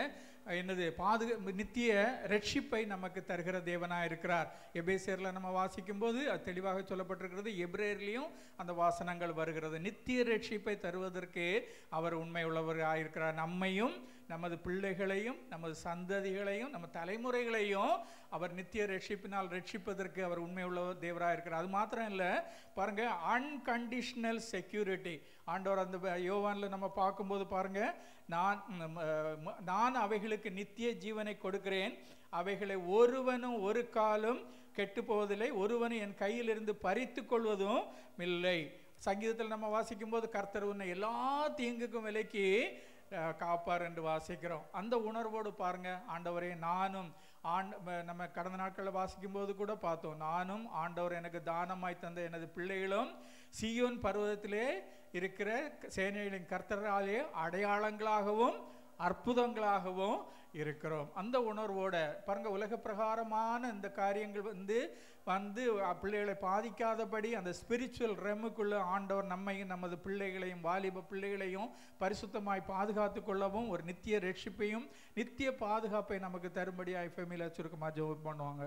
என்னது பாதுகா நித்திய ரட்சிப்பை நமக்கு தருகிற தேவனாக இருக்கிறார் எபேசியரில் நம்ம வாசிக்கும்போது அது தெளிவாக சொல்லப்பட்டிருக்கிறது எப்ரேர்லேயும் அந்த வாசனங்கள் வருகிறது நித்திய ரட்சிப்பை தருவதற்கு அவர் உண்மை உள்ளவராக இருக்கிறார் நம்மையும் நமது பிள்ளைகளையும் நமது சந்ததிகளையும் நம்ம தலைமுறைகளையும் அவர் நித்திய ரட்சிப்பினால் ரட்சிப்பதற்கு அவர் உண்மை உள்ள தேவராக இருக்கிறார் அது மாத்திரம் இல்லை பாருங்க அன்கண்டிஷனல் செக்யூரிட்டி ஆண்டவர் அந்த ப- யோவான்ல நம்ம பார்க்கும்போது பாருங்க நான் ம், அஹ், நான் அவைகளுக்கு நித்திய ஜீவனை கொடுக்கிறேன் அவைகளை ஒருவனும் ஒரு காலும் கெட்டு போவதில்லை ஒருவனும் என் கையிலிருந்து பறித்து கொள்வதும் இல்லை சங்கீதத்தில் நம்ம வாசிக்கும்போது கர்த்தர் உன்னை எல்லா தீங்குக்கும் விலைக்கு அஹ், காப்பார் என்று வாசிக்கிறோம் அந்த உணர்வோடு பாருங்க ஆண்டவரே நானும் ஆண்ட ம- நம்ம கடந்த நாட்களில் வாசிக்கும்போது கூட பார்த்தோம் நானும் ஆண்டவர் எனக்கு தானமாய் தந்த எனது பிள்ளைகளும் சீயோன் பர்வதத்திலே இருக்கிற சேனைகளின் கர்த்தராலே அடையாளங்களாகவும் அற்புதங்களாகவும் இருக்கிறோம் அந்த உணர்வோட பாருங்க உலக பிரகாரமான இந்த காரியங்கள் வந்து வந்து அ, பிள்ளைகளை பாதிக்காதபடி அந்த ஸ்பிரிச்சுவல் ரெமுக்குள்ள ஆண்டவர் நம்மையும் நமது பிள்ளைகளையும் வாலிப பிள்ளைகளையும் பரிசுத்தமாய் பாதுகாத்து கொள்ளவும் ஒரு நித்திய ரட்சிப்பையும் நித்திய பாதுகாப்பை நமக்கு தரும்படியாக ஃபெமிலியாக சுருக்கமாக ஜெபம் பண்ணுவாங்க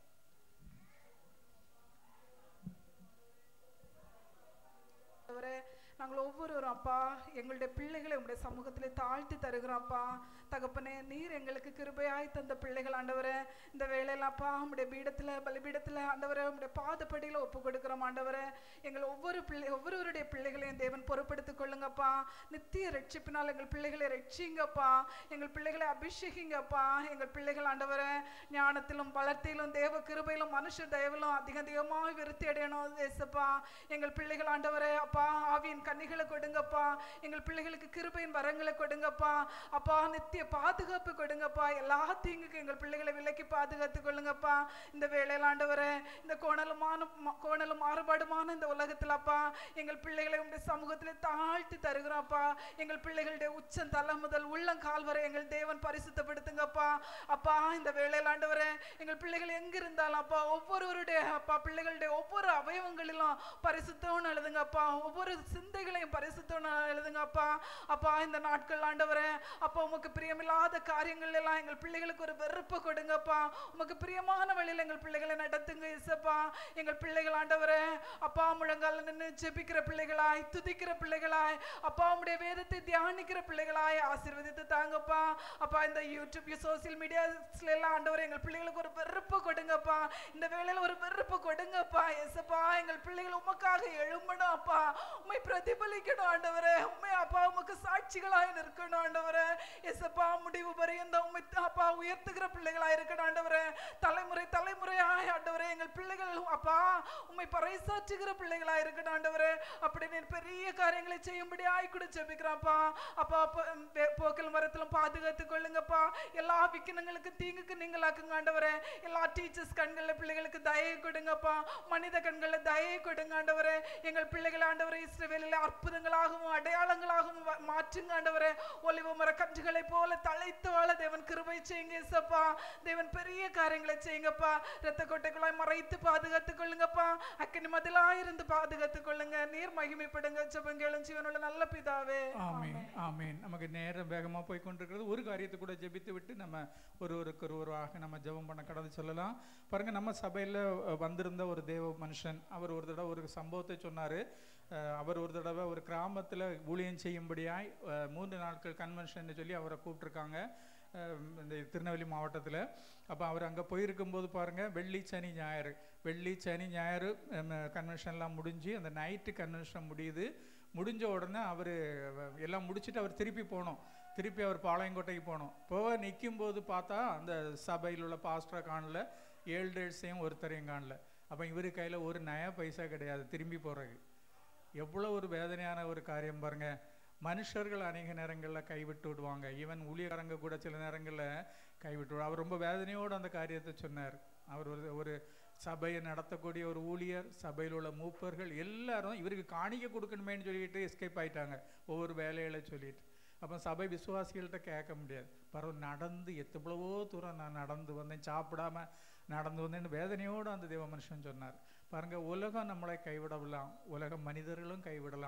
ஆண்டவரே நாங்கள் ஒவ்வொருவரும் அப்பா எங்களுடைய பிள்ளைகளை உங்களுடைய சமூகத்திலே தாழ்த்தி தருகிறோம் அப்பா தகப்பனே நீர் எங்களுக்கு கிருபையாய் தந்த பிள்ளைகள் ஆண்டவரே இந்த வேளையில அப்பா உங்களுடைய பீடத்தில் பலிபீடத்தில் ஆண்டவரே உங்களுடைய பாதப்படியில் ஒப்பு கொடுக்கிறோம் ஆண்டவரே எங்கள் ஒவ்வொரு பிள்ளை ஒவ்வொருவருடைய பிள்ளைகளையும் தேவன் பொறுப்படுத்திக் கொள்ளுங்கப்பா நித்திய ரட்சிப்பினால் எங்கள் பிள்ளைகளை ரட்சிங்கப்பா எங்கள் பிள்ளைகளை அபிஷேகிங்கப்பா எங்கள் பிள்ளைகள் ஆண்டவரே ஞானத்திலும் பலத்திலும் தேவ கிருபையிலும் மனுஷ தயவிலும் அதிக அதிகமாக விருத்தி அடையணும் ஏசப்பா எங்கள் பிள்ளைகள் ஆண்டவரே அப்பா ஆவியின் கன்னிகளை கொடுங்கப்பா எங்கள் பிள்ளைகளுக்கு கிருபையின் வரங்களை கொடுங்கப்பா அப்பா நித்திய பாதுகாப்பு கொடுங்கப்பா எல்லா தீங்குக்கு எங்கள் பிள்ளைகளை விலக்கி பாதுகாத்து கொள்ளுங்கப்பா இந்த வேளையில் ஆண்டவரே இந்த கோணலுமான ம- கோணலும் மாறுபாடுமான இந்த உலகத்தில் அப்பா எங்கள் பிள்ளைகளை உங்களுடைய சமூகத்தில் தாழ்த்தி தருகிறோம்ப்பா எங்கள் பிள்ளைகளுடைய உச்சம் தலை முதல் உள்ளம் கால் வரை எங்கள் தேவன் பரிசுத்தப்படுத்துங்கப்பா அப்பா இந்த வேளையில் ஆண்டவரே எங்கள் பிள்ளைகள் எங்க இருந்தாலும் அப்பா ஒவ்வொருவருடைய அப்பா பிள்ளைகளுடைய ஒவ்வொரு அவயவங்களிலும் பரிசுத்தம்னு எழுதுங்கப்பா ஒவ்வொரு சிந்தைகளையும் பரிசுத்தம்னு எழுதுங்கப்பா அப்பா இந்த நாட்கள் ஆண்டவரே அப்பா உமக்கு பிரியமில்லாத காரியங்கள் எல்லாம் எங்கள் பிள்ளைகளுக்கு ஒரு வெறுப்பை கொடுங்கப்பா உமக்கு பிரியமான வழியில் எங்கள் பிள்ளைகளை நடத்துங்க இசப்பா எங்கள் பிள்ளைகள் ஆண்டவரே அப்பா முழங்கால நின்று ஜெபிக்கிற பிள்ளைகளாய் துதிக்கிற பிள்ளைகளாய் அப்பா உம்முடைய வேதத்தை தியானிக்கிற பிள்ளைகளாய் ஆசீர்வதித்து தாங்கப்பா அப்பா இந்த யூடியூப் சோசியல் மீடியாஸ்ல எல்லாம் ஆண்டவர் எங்கள் பிள்ளைகளுக்கு ஒரு வெறுப்பு கொடுங்கப்பா இந்த வேளையில ஒரு வெறுப்பு கொடுங்கப்பா எசப்பா எங்கள் பிள்ளைகள் உமக்காக எழும்பணும் அப்பா உம்மை பிரதிபலிக்கணும் ஆண்டவரே உண்மை அப்பா உமக்கு சாட்சிகளாய் நிற்கணும் ஆண்டவரே எசப்பா முடிவு பரியந்த உண்மை அப்பா உயர்த்துகிற பிள்ளைகளாய் இருக்கணும் ஆண்டவரே தலைமுறை தலைமுறையாய் ஆண்டவரே எங்கள் பிள்ளைகள் அப்பா உம்மை பறைசாற்றுகிற பிள்ளைகளாய் இருக்கணும் ஆண்டவரே அப்படி நீர் பெரிய காரியங்களை செய்யும்படி ஆய் கூட ஜெபிக்கிறாப்பா அப்பா அப்ப, ம், வே- போக்கல் மரத்திலும் பாதுகாத்து கொள்ளுங்கப்பா எல்லா விக்கினங்களுக்கு தீங்குக்கு நீங்களாக்குங்க ஆண்டவரே எல்லா டீச்சர்ஸ் கண்களில் பிள்ளைகளுக்கு தயை கொடுங்கப்பா மனித கண்களில் தயை கொடுங்க ஆண்டவரே எங்கள் பிள்ளைகள் ஆண்டவரே இஸ்ரவேலில் அற்புதங்களாகவும் அடையாளங்களாகவும் வ- மாற்றுங்க ஆண்டவரே ஒலிவ மர கன்றுகளை போல தழைத்து வாழ தேவன் கிருபை செய்யுங்க இசப்பா தேவன் பெரிய காரியங்களை செய்யுங்கப்பா இரத்த கொட்டைக்குள்ளாய் மறைத்து பாதுகாத்துக் கொள்ளுங்கப்பா அக்கனி மதிலாய் இருந்து பாதுகாத்துக் கொள்ளுங்க நீர் மகிமைப்படுங்க ஜெபங்களும் ஜீவனுள்ள நல்ல பிதாவே ஆமீன் ஆமீன் நமக்கு நேரம் வேகமாக போய் கொண்டிருக்கிறது ஒரு காரியத்தை கூட ஜெபித்து விட்டு நம்ம ஒருவருக்கு ஒருவராக நம்ம ஜெபம் பண்ண கடந்து சொல்லலாம் பாருங்க நம்ம சபையில் வந்திருந்த ஒரு தேவ மனுஷன் அவர் ஒரு தடவை ஒரு சம்பவத்தை சொன்னார் அவர் ஒரு தடவை ஒரு கிராமத்தில் ஊழியம் செய்யும்படியாய் அஹ், மூன்று நாட்கள் கன்வென்ஷன் சொல்லி அவரை கூப்பிட்ருக்காங்க அஹ், இந்த திருநெல்வேலி மாவட்டத்தில் அப்போ அவர் அங்கே போயிருக்கும்போது பாருங்கள் வெள்ளி சனி ஞாயிறு வெள்ளி சனி ஞாயிறு கன்வென்ஷன்லாம் முடிஞ்சு அந்த நைட்டு கன்வென்ஷன் முடியுது முடிஞ்ச உடனே அவர் எல்லாம் முடிச்சுட்டு அவர் திருப்பி போனோம் திருப்பி அவர் பாளையங்கோட்டைக்கு போனோம் போக நிற்கும் போது பார்த்தா அந்த சபையில் உள்ள பாஸ்டரை காணல ஏழு டேட்ஸையும் ஒருத்தரையும் காணல அப்போ இவர் கையில் ஒரு நய பைசா கிடையாது திரும்பி போகிறதுக்கு எவ்வளோ ஒரு வேதனையான ஒரு காரியம் பாருங்க மனுஷர்கள் அநேக நேரங்களில் கைவிட்டு விடுவாங்க ஈவன் ஊழியக்காரங்க கூட சில நேரங்களில் கைவிட்டு விடுவாங்க. அவர் ரொம்ப வேதனையோடு அந்த காரியத்தை சொன்னார் அவர் ஒரு ஒரு சபையை நடத்தக்கூடிய ஒரு ஊழியர் சபையில் உள்ள மூப்பர்கள் எல்லாரும் இவருக்கு காணிக்க கொடுக்கணுமேன்னு சொல்லிட்டு எஸ்கேப் ஆயிட்டாங்க ஒவ்வொரு வேலைகளை சொல்லிட்டு அப்போ சபை விசுவாசிகள்கிட்ட கேட்க முடியாது பரவ நடந்து எவ்வளவோ தூரம் நான் நடந்து வந்தேன் சாப்பிடாம நடந்து வந்தேன்னு வேதனையோடு அந்த தேவ மனுஷன் சொன்னார் பாருங்க உலகம் நம்மளை கைவிடலாம் உலக மனிதர்களும் கைவிடலாம்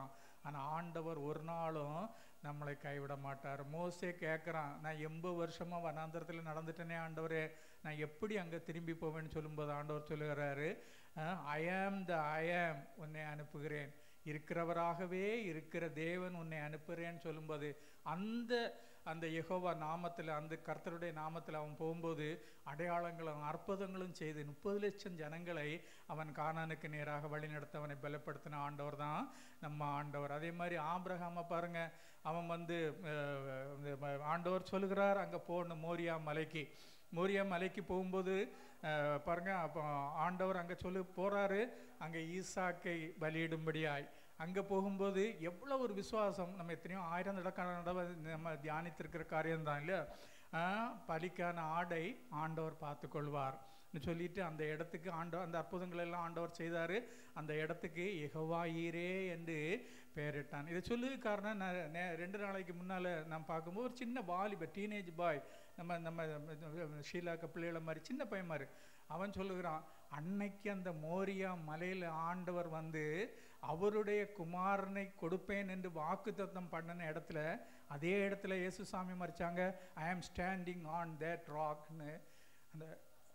ஆனால் ஆண்டவர் ஒரு நாளும் நம்மளை கைவிட மாட்டார் மோசே கேட்குறான் நான் எண்பது வருஷமாக வனாந்தரத்தில் நடந்துட்டேனே ஆண்டவரே நான் எப்படி அங்கே திரும்பி போவேன்னு சொல்லும்போது ஆண்டவர் சொல்லுகிறாரு ஐ ஆம் த ஐ ஆம் உன்னை அனுப்புகிறேன் இருக்கிறவராகவே இருக்கிற தேவன் உன்னை அனுப்புகிறேன்னு சொல்லும்போது அந்த அந்த யெகோவா நாமத்தில் அந்த கர்த்தருடைய நாமத்தில் அவன் போகும்போது அடையாளங்களும் அற்புதங்களும் செய்து முப்பது லட்சம் ஜனங்களை அவன் கானானுக்கு நேராக வழிநடத்த அவனை பலப்படுத்தின ஆண்டவர் தான் நம்ம ஆண்டவர் அதே மாதிரி ஆபிரகாமை பாருங்க அவன் வந்து அஹ், இந்த ம- ஆண்டவர் சொல்லுகிறார் அங்கே போகணும் மோரியா மலைக்கு மோரியா மலைக்கு போகும்போது அஹ், பாருங்க அப்போ ஆண்டவர் அங்கே சொல்லு போறாரு அங்கே ஈசாக்கை பலியிடும்படியாய் அங்கே போகும்போது எவ்வளோ ஒரு விசுவாசம் நம்ம எத்தனையோ ஆயிரம் நடக்கான தடவை நம்ம தியானித்திருக்கிற காரியம்தான் இல்லையா ஆஹ், பலிக்கான ஆடை ஆண்டவர் பார்த்து கொள்வார் சொல்லிட்டு அந்த இடத்துக்கு ஆண்டவர் அந்த அற்புதங்கள் எல்லாம் ஆண்டவர் செய்தார் அந்த இடத்துக்கு யெகோவாயீரே என்று பெயரிட்டான் இதை சொல்லு காரணம் நான் நே- ரெண்டு நாளைக்கு முன்னால் நான் பார்க்கும்போது ஒரு சின்ன வாலிப டீனேஜ் பாய் நம்ம நம்ம ஷீலாக்க பிள்ளைகள மாதிரி சின்ன பையன் மாதிரி அவன் சொல்லுகிறான் அன்னைக்கு அந்த மோரியா மலையில் ஆண்டவர் வந்து அவருடைய குமாரனை கொடுப்பேன் என்று வாக்குத்தத்தம் பண்ணின இடத்துல அதே இடத்துல இயேசுசாமி மறிச்சாங்க ஐ ஆம் ஸ்டாண்டிங் ஆன் தேட் ராக்னு அந்த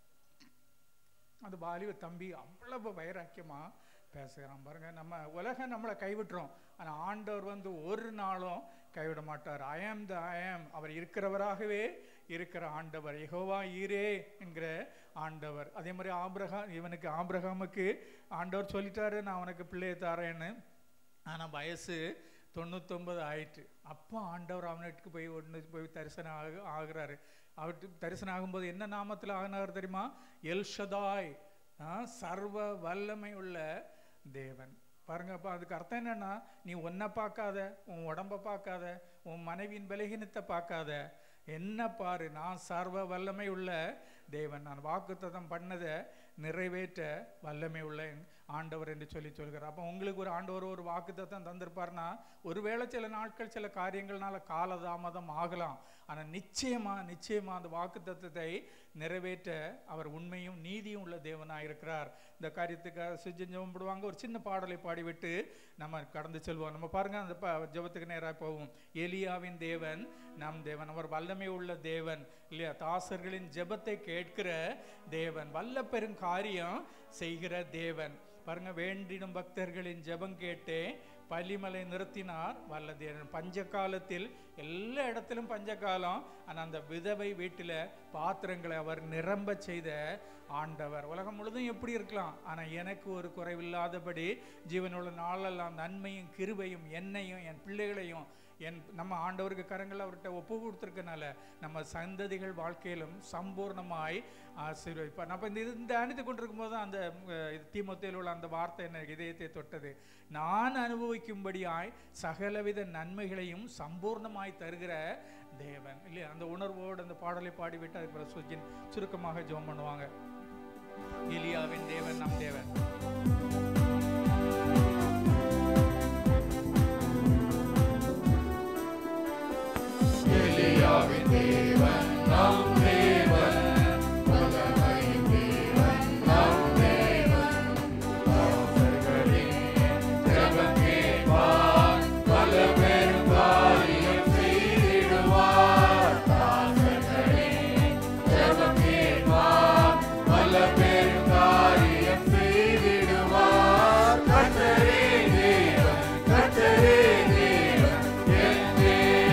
அந்த வாலிப தம்பி அவ்வளவு வைராக்கியமா பேசுகிறான் பாருங்க நம்ம உலகம் நம்மளை கைவிட்டுறோம் ஆனா ஆண்டவர் வந்து ஒரு நாளும் கைவிட மாட்டார் ஐ ஆம் த ஐ ஆம் அவர் இருக்கிறவராகவே இருக்கிற ஆண்டவர் யெகோவா ஈரே என்கிற ஆண்டவர் அதே மாதிரி ஆபிரகாம் இவனுக்கு ஆபிரகாமுக்கு ஆண்டவர் சொல்லிட்டாரு நான் உனக்கு பிள்ளையை தரேன்னு ஆனா வயசு தொண்ணூத்தொன்பது ஆயிட்டு அப்போ ஆண்டவர் அவனுக்கு போய் ஒன்று போய் தரிசனம் ஆக ஆகுறாரு அவருக்கு தரிசனம் ஆகும்போது என்ன நாமத்தில் ஆகினார் தெரியுமா எல்ஷதாய் ஆ, சர்வ வல்லமை உள்ள தேவன் பாருங்க அப்போ அதுக்கு அர்த்தம் என்னன்னா நீ உன்னை பார்க்காத உன் உடம்ப பார்க்காத உன் மனைவியின் பலகீனத்தை பார்க்காத என்ன பாரு நான் சர்வ வல்லமை உள்ள தேவன் நான் வாக்குத்தத்தம் பண்ணதை நிறைவேற்ற வல்லமை உள்ள என் ஆண்டவர் என்று சொல்லி சொல்கிறார் அப்போ உங்களுக்கு ஒரு ஆண்டவர் ஒரு வாக்குத்தத்தம் தந்திருப்பார்னா ஒருவேளை சில நாட்கள் சில காரியங்கள்னால காலதாமதம் ஆகலாம் ஆனால் நிச்சயமா நிச்சயமா அந்த வாக்குத்தத்தத்தை நிறைவேற்ற அவர் உண்மையும் நீதியும் உள்ள தேவனாக இருக்கிறார் இந்த காரியத்துக்காக சுஜி ஜெபம் போடுவாங்க ஒரு சின்ன பாடலை பாடிவிட்டு நம்ம கடந்து செல்வோம் நம்ம பாருங்க அந்த ப- ஜெபத்துக்கு நேராக போவோம் எலியாவின் தேவன் நம் தேவன் அவர் வல்லமை உள்ள தேவன் இல்லையா தாசர்களின் ஜெபத்தை கேட்கிற தேவன் வல்ல பெரும் காரியம் செய்கிற தேவன் பாருங்க வேண்டிடும் பக்தர்களின் ஜெபம் கேட்டே பலிமலை நிறுத்தினார் வல்ல தேவன் பஞ்ச காலத்தில் எல்லா இடத்திலும் பஞ்சகாலம் ஆனால் அந்த விதவை வீட்டில் பாத்திரங்களை அவர் நிரம்ப செய்த ஆண்டவர் உலகம் முழுதும் எப்படி இருக்கலாம் ஆனால் எனக்கு ஒரு குறைவில்லாதபடி ஜீவனுள்ள நாளெல்லாம் நன்மையும் கிருபையும் என்னையும் என் பிள்ளைகளையும் என் நம்ம ஆண்டவருக்கு கரங்கள் அவர்கிட்ட ஒப்பு கொடுத்துருக்கனால நம்ம சந்ததிகள் வாழ்க்கையிலும் சம்பூர்ணமாய் ஆசீர்வதிப்பார் நம்ம இந்த இது இந்த அணித்து கொண்டிருக்கும் போது அந்த அஹ், இது தீமோத்தேயில் உள்ள அந்த வார்த்தை என்ன இதயத்தை தொட்டது நான் அனுபவிக்கும்படியாய் சகலவித நன்மைகளையும் சம்பூர்ணமாய் தருகிற தேவன் இல்லையா அந்த உணர்வோடு அந்த பாடலை பாடிவிட்டு அதுக்கு சுஜின் சுருக்கமாக ஜெபம் பண்ணுவாங்க எலியாவின் தேவன் நம் தேவன் எலியாவின் தேவன் நம் தேவன் வல்லமையின் தேவன் நம் தேவன் தாசர்களின் ஜெபம் கேட்பார் பல பெரும் காரியம் செய்திடுவார் தாசர்களின் ஜெபம் கேட்பார் பல பெரும் காரியம் செய்திடுவார் கர்த்தரே தேவன் கர்த்தரே தேவன் என்றே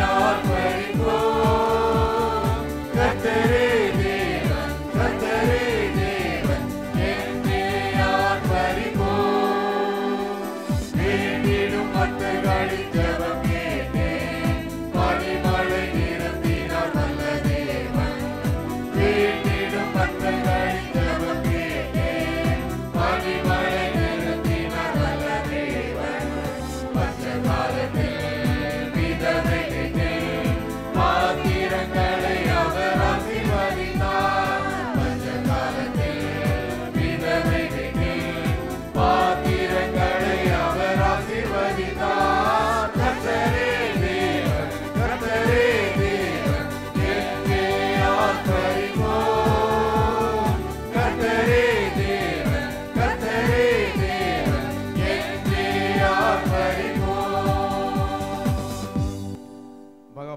ஆர்ப்பரிப்போம் கர்த்தரே தேவன் கர்த்தரே தேவன் என்றே ஆர்ப்பரிப்போம் வேண்டிடும் பக்தர்களின் ஜெபம் கேட்டேன் பனிமழை நிரம்பினார் நல்ல தேவன் வேண்டிடும் பக்தர்களின் ஜெபம் கேட்டேன் பனிமழை நிரம்பினார் நல்ல தேவன் பஞ்ச காலத்தில் விதவைகளுக்கு பாத்திரங்களை அவர் ஆசீர்வதித்தார் பஞ்ச காலத்தில் விதவைகளுக்கு பாத்திரங்களை அவர் ஆசீர்வதித்தார் கர்த்தரே தேவன் கர்த்தரே தேவன் எங்கே ஆர்ப்பரிப்போம் கர்த்தரே தேவன் கர்த்தரே தேவன் எங்கே ஆர்ப்பரிப்போம்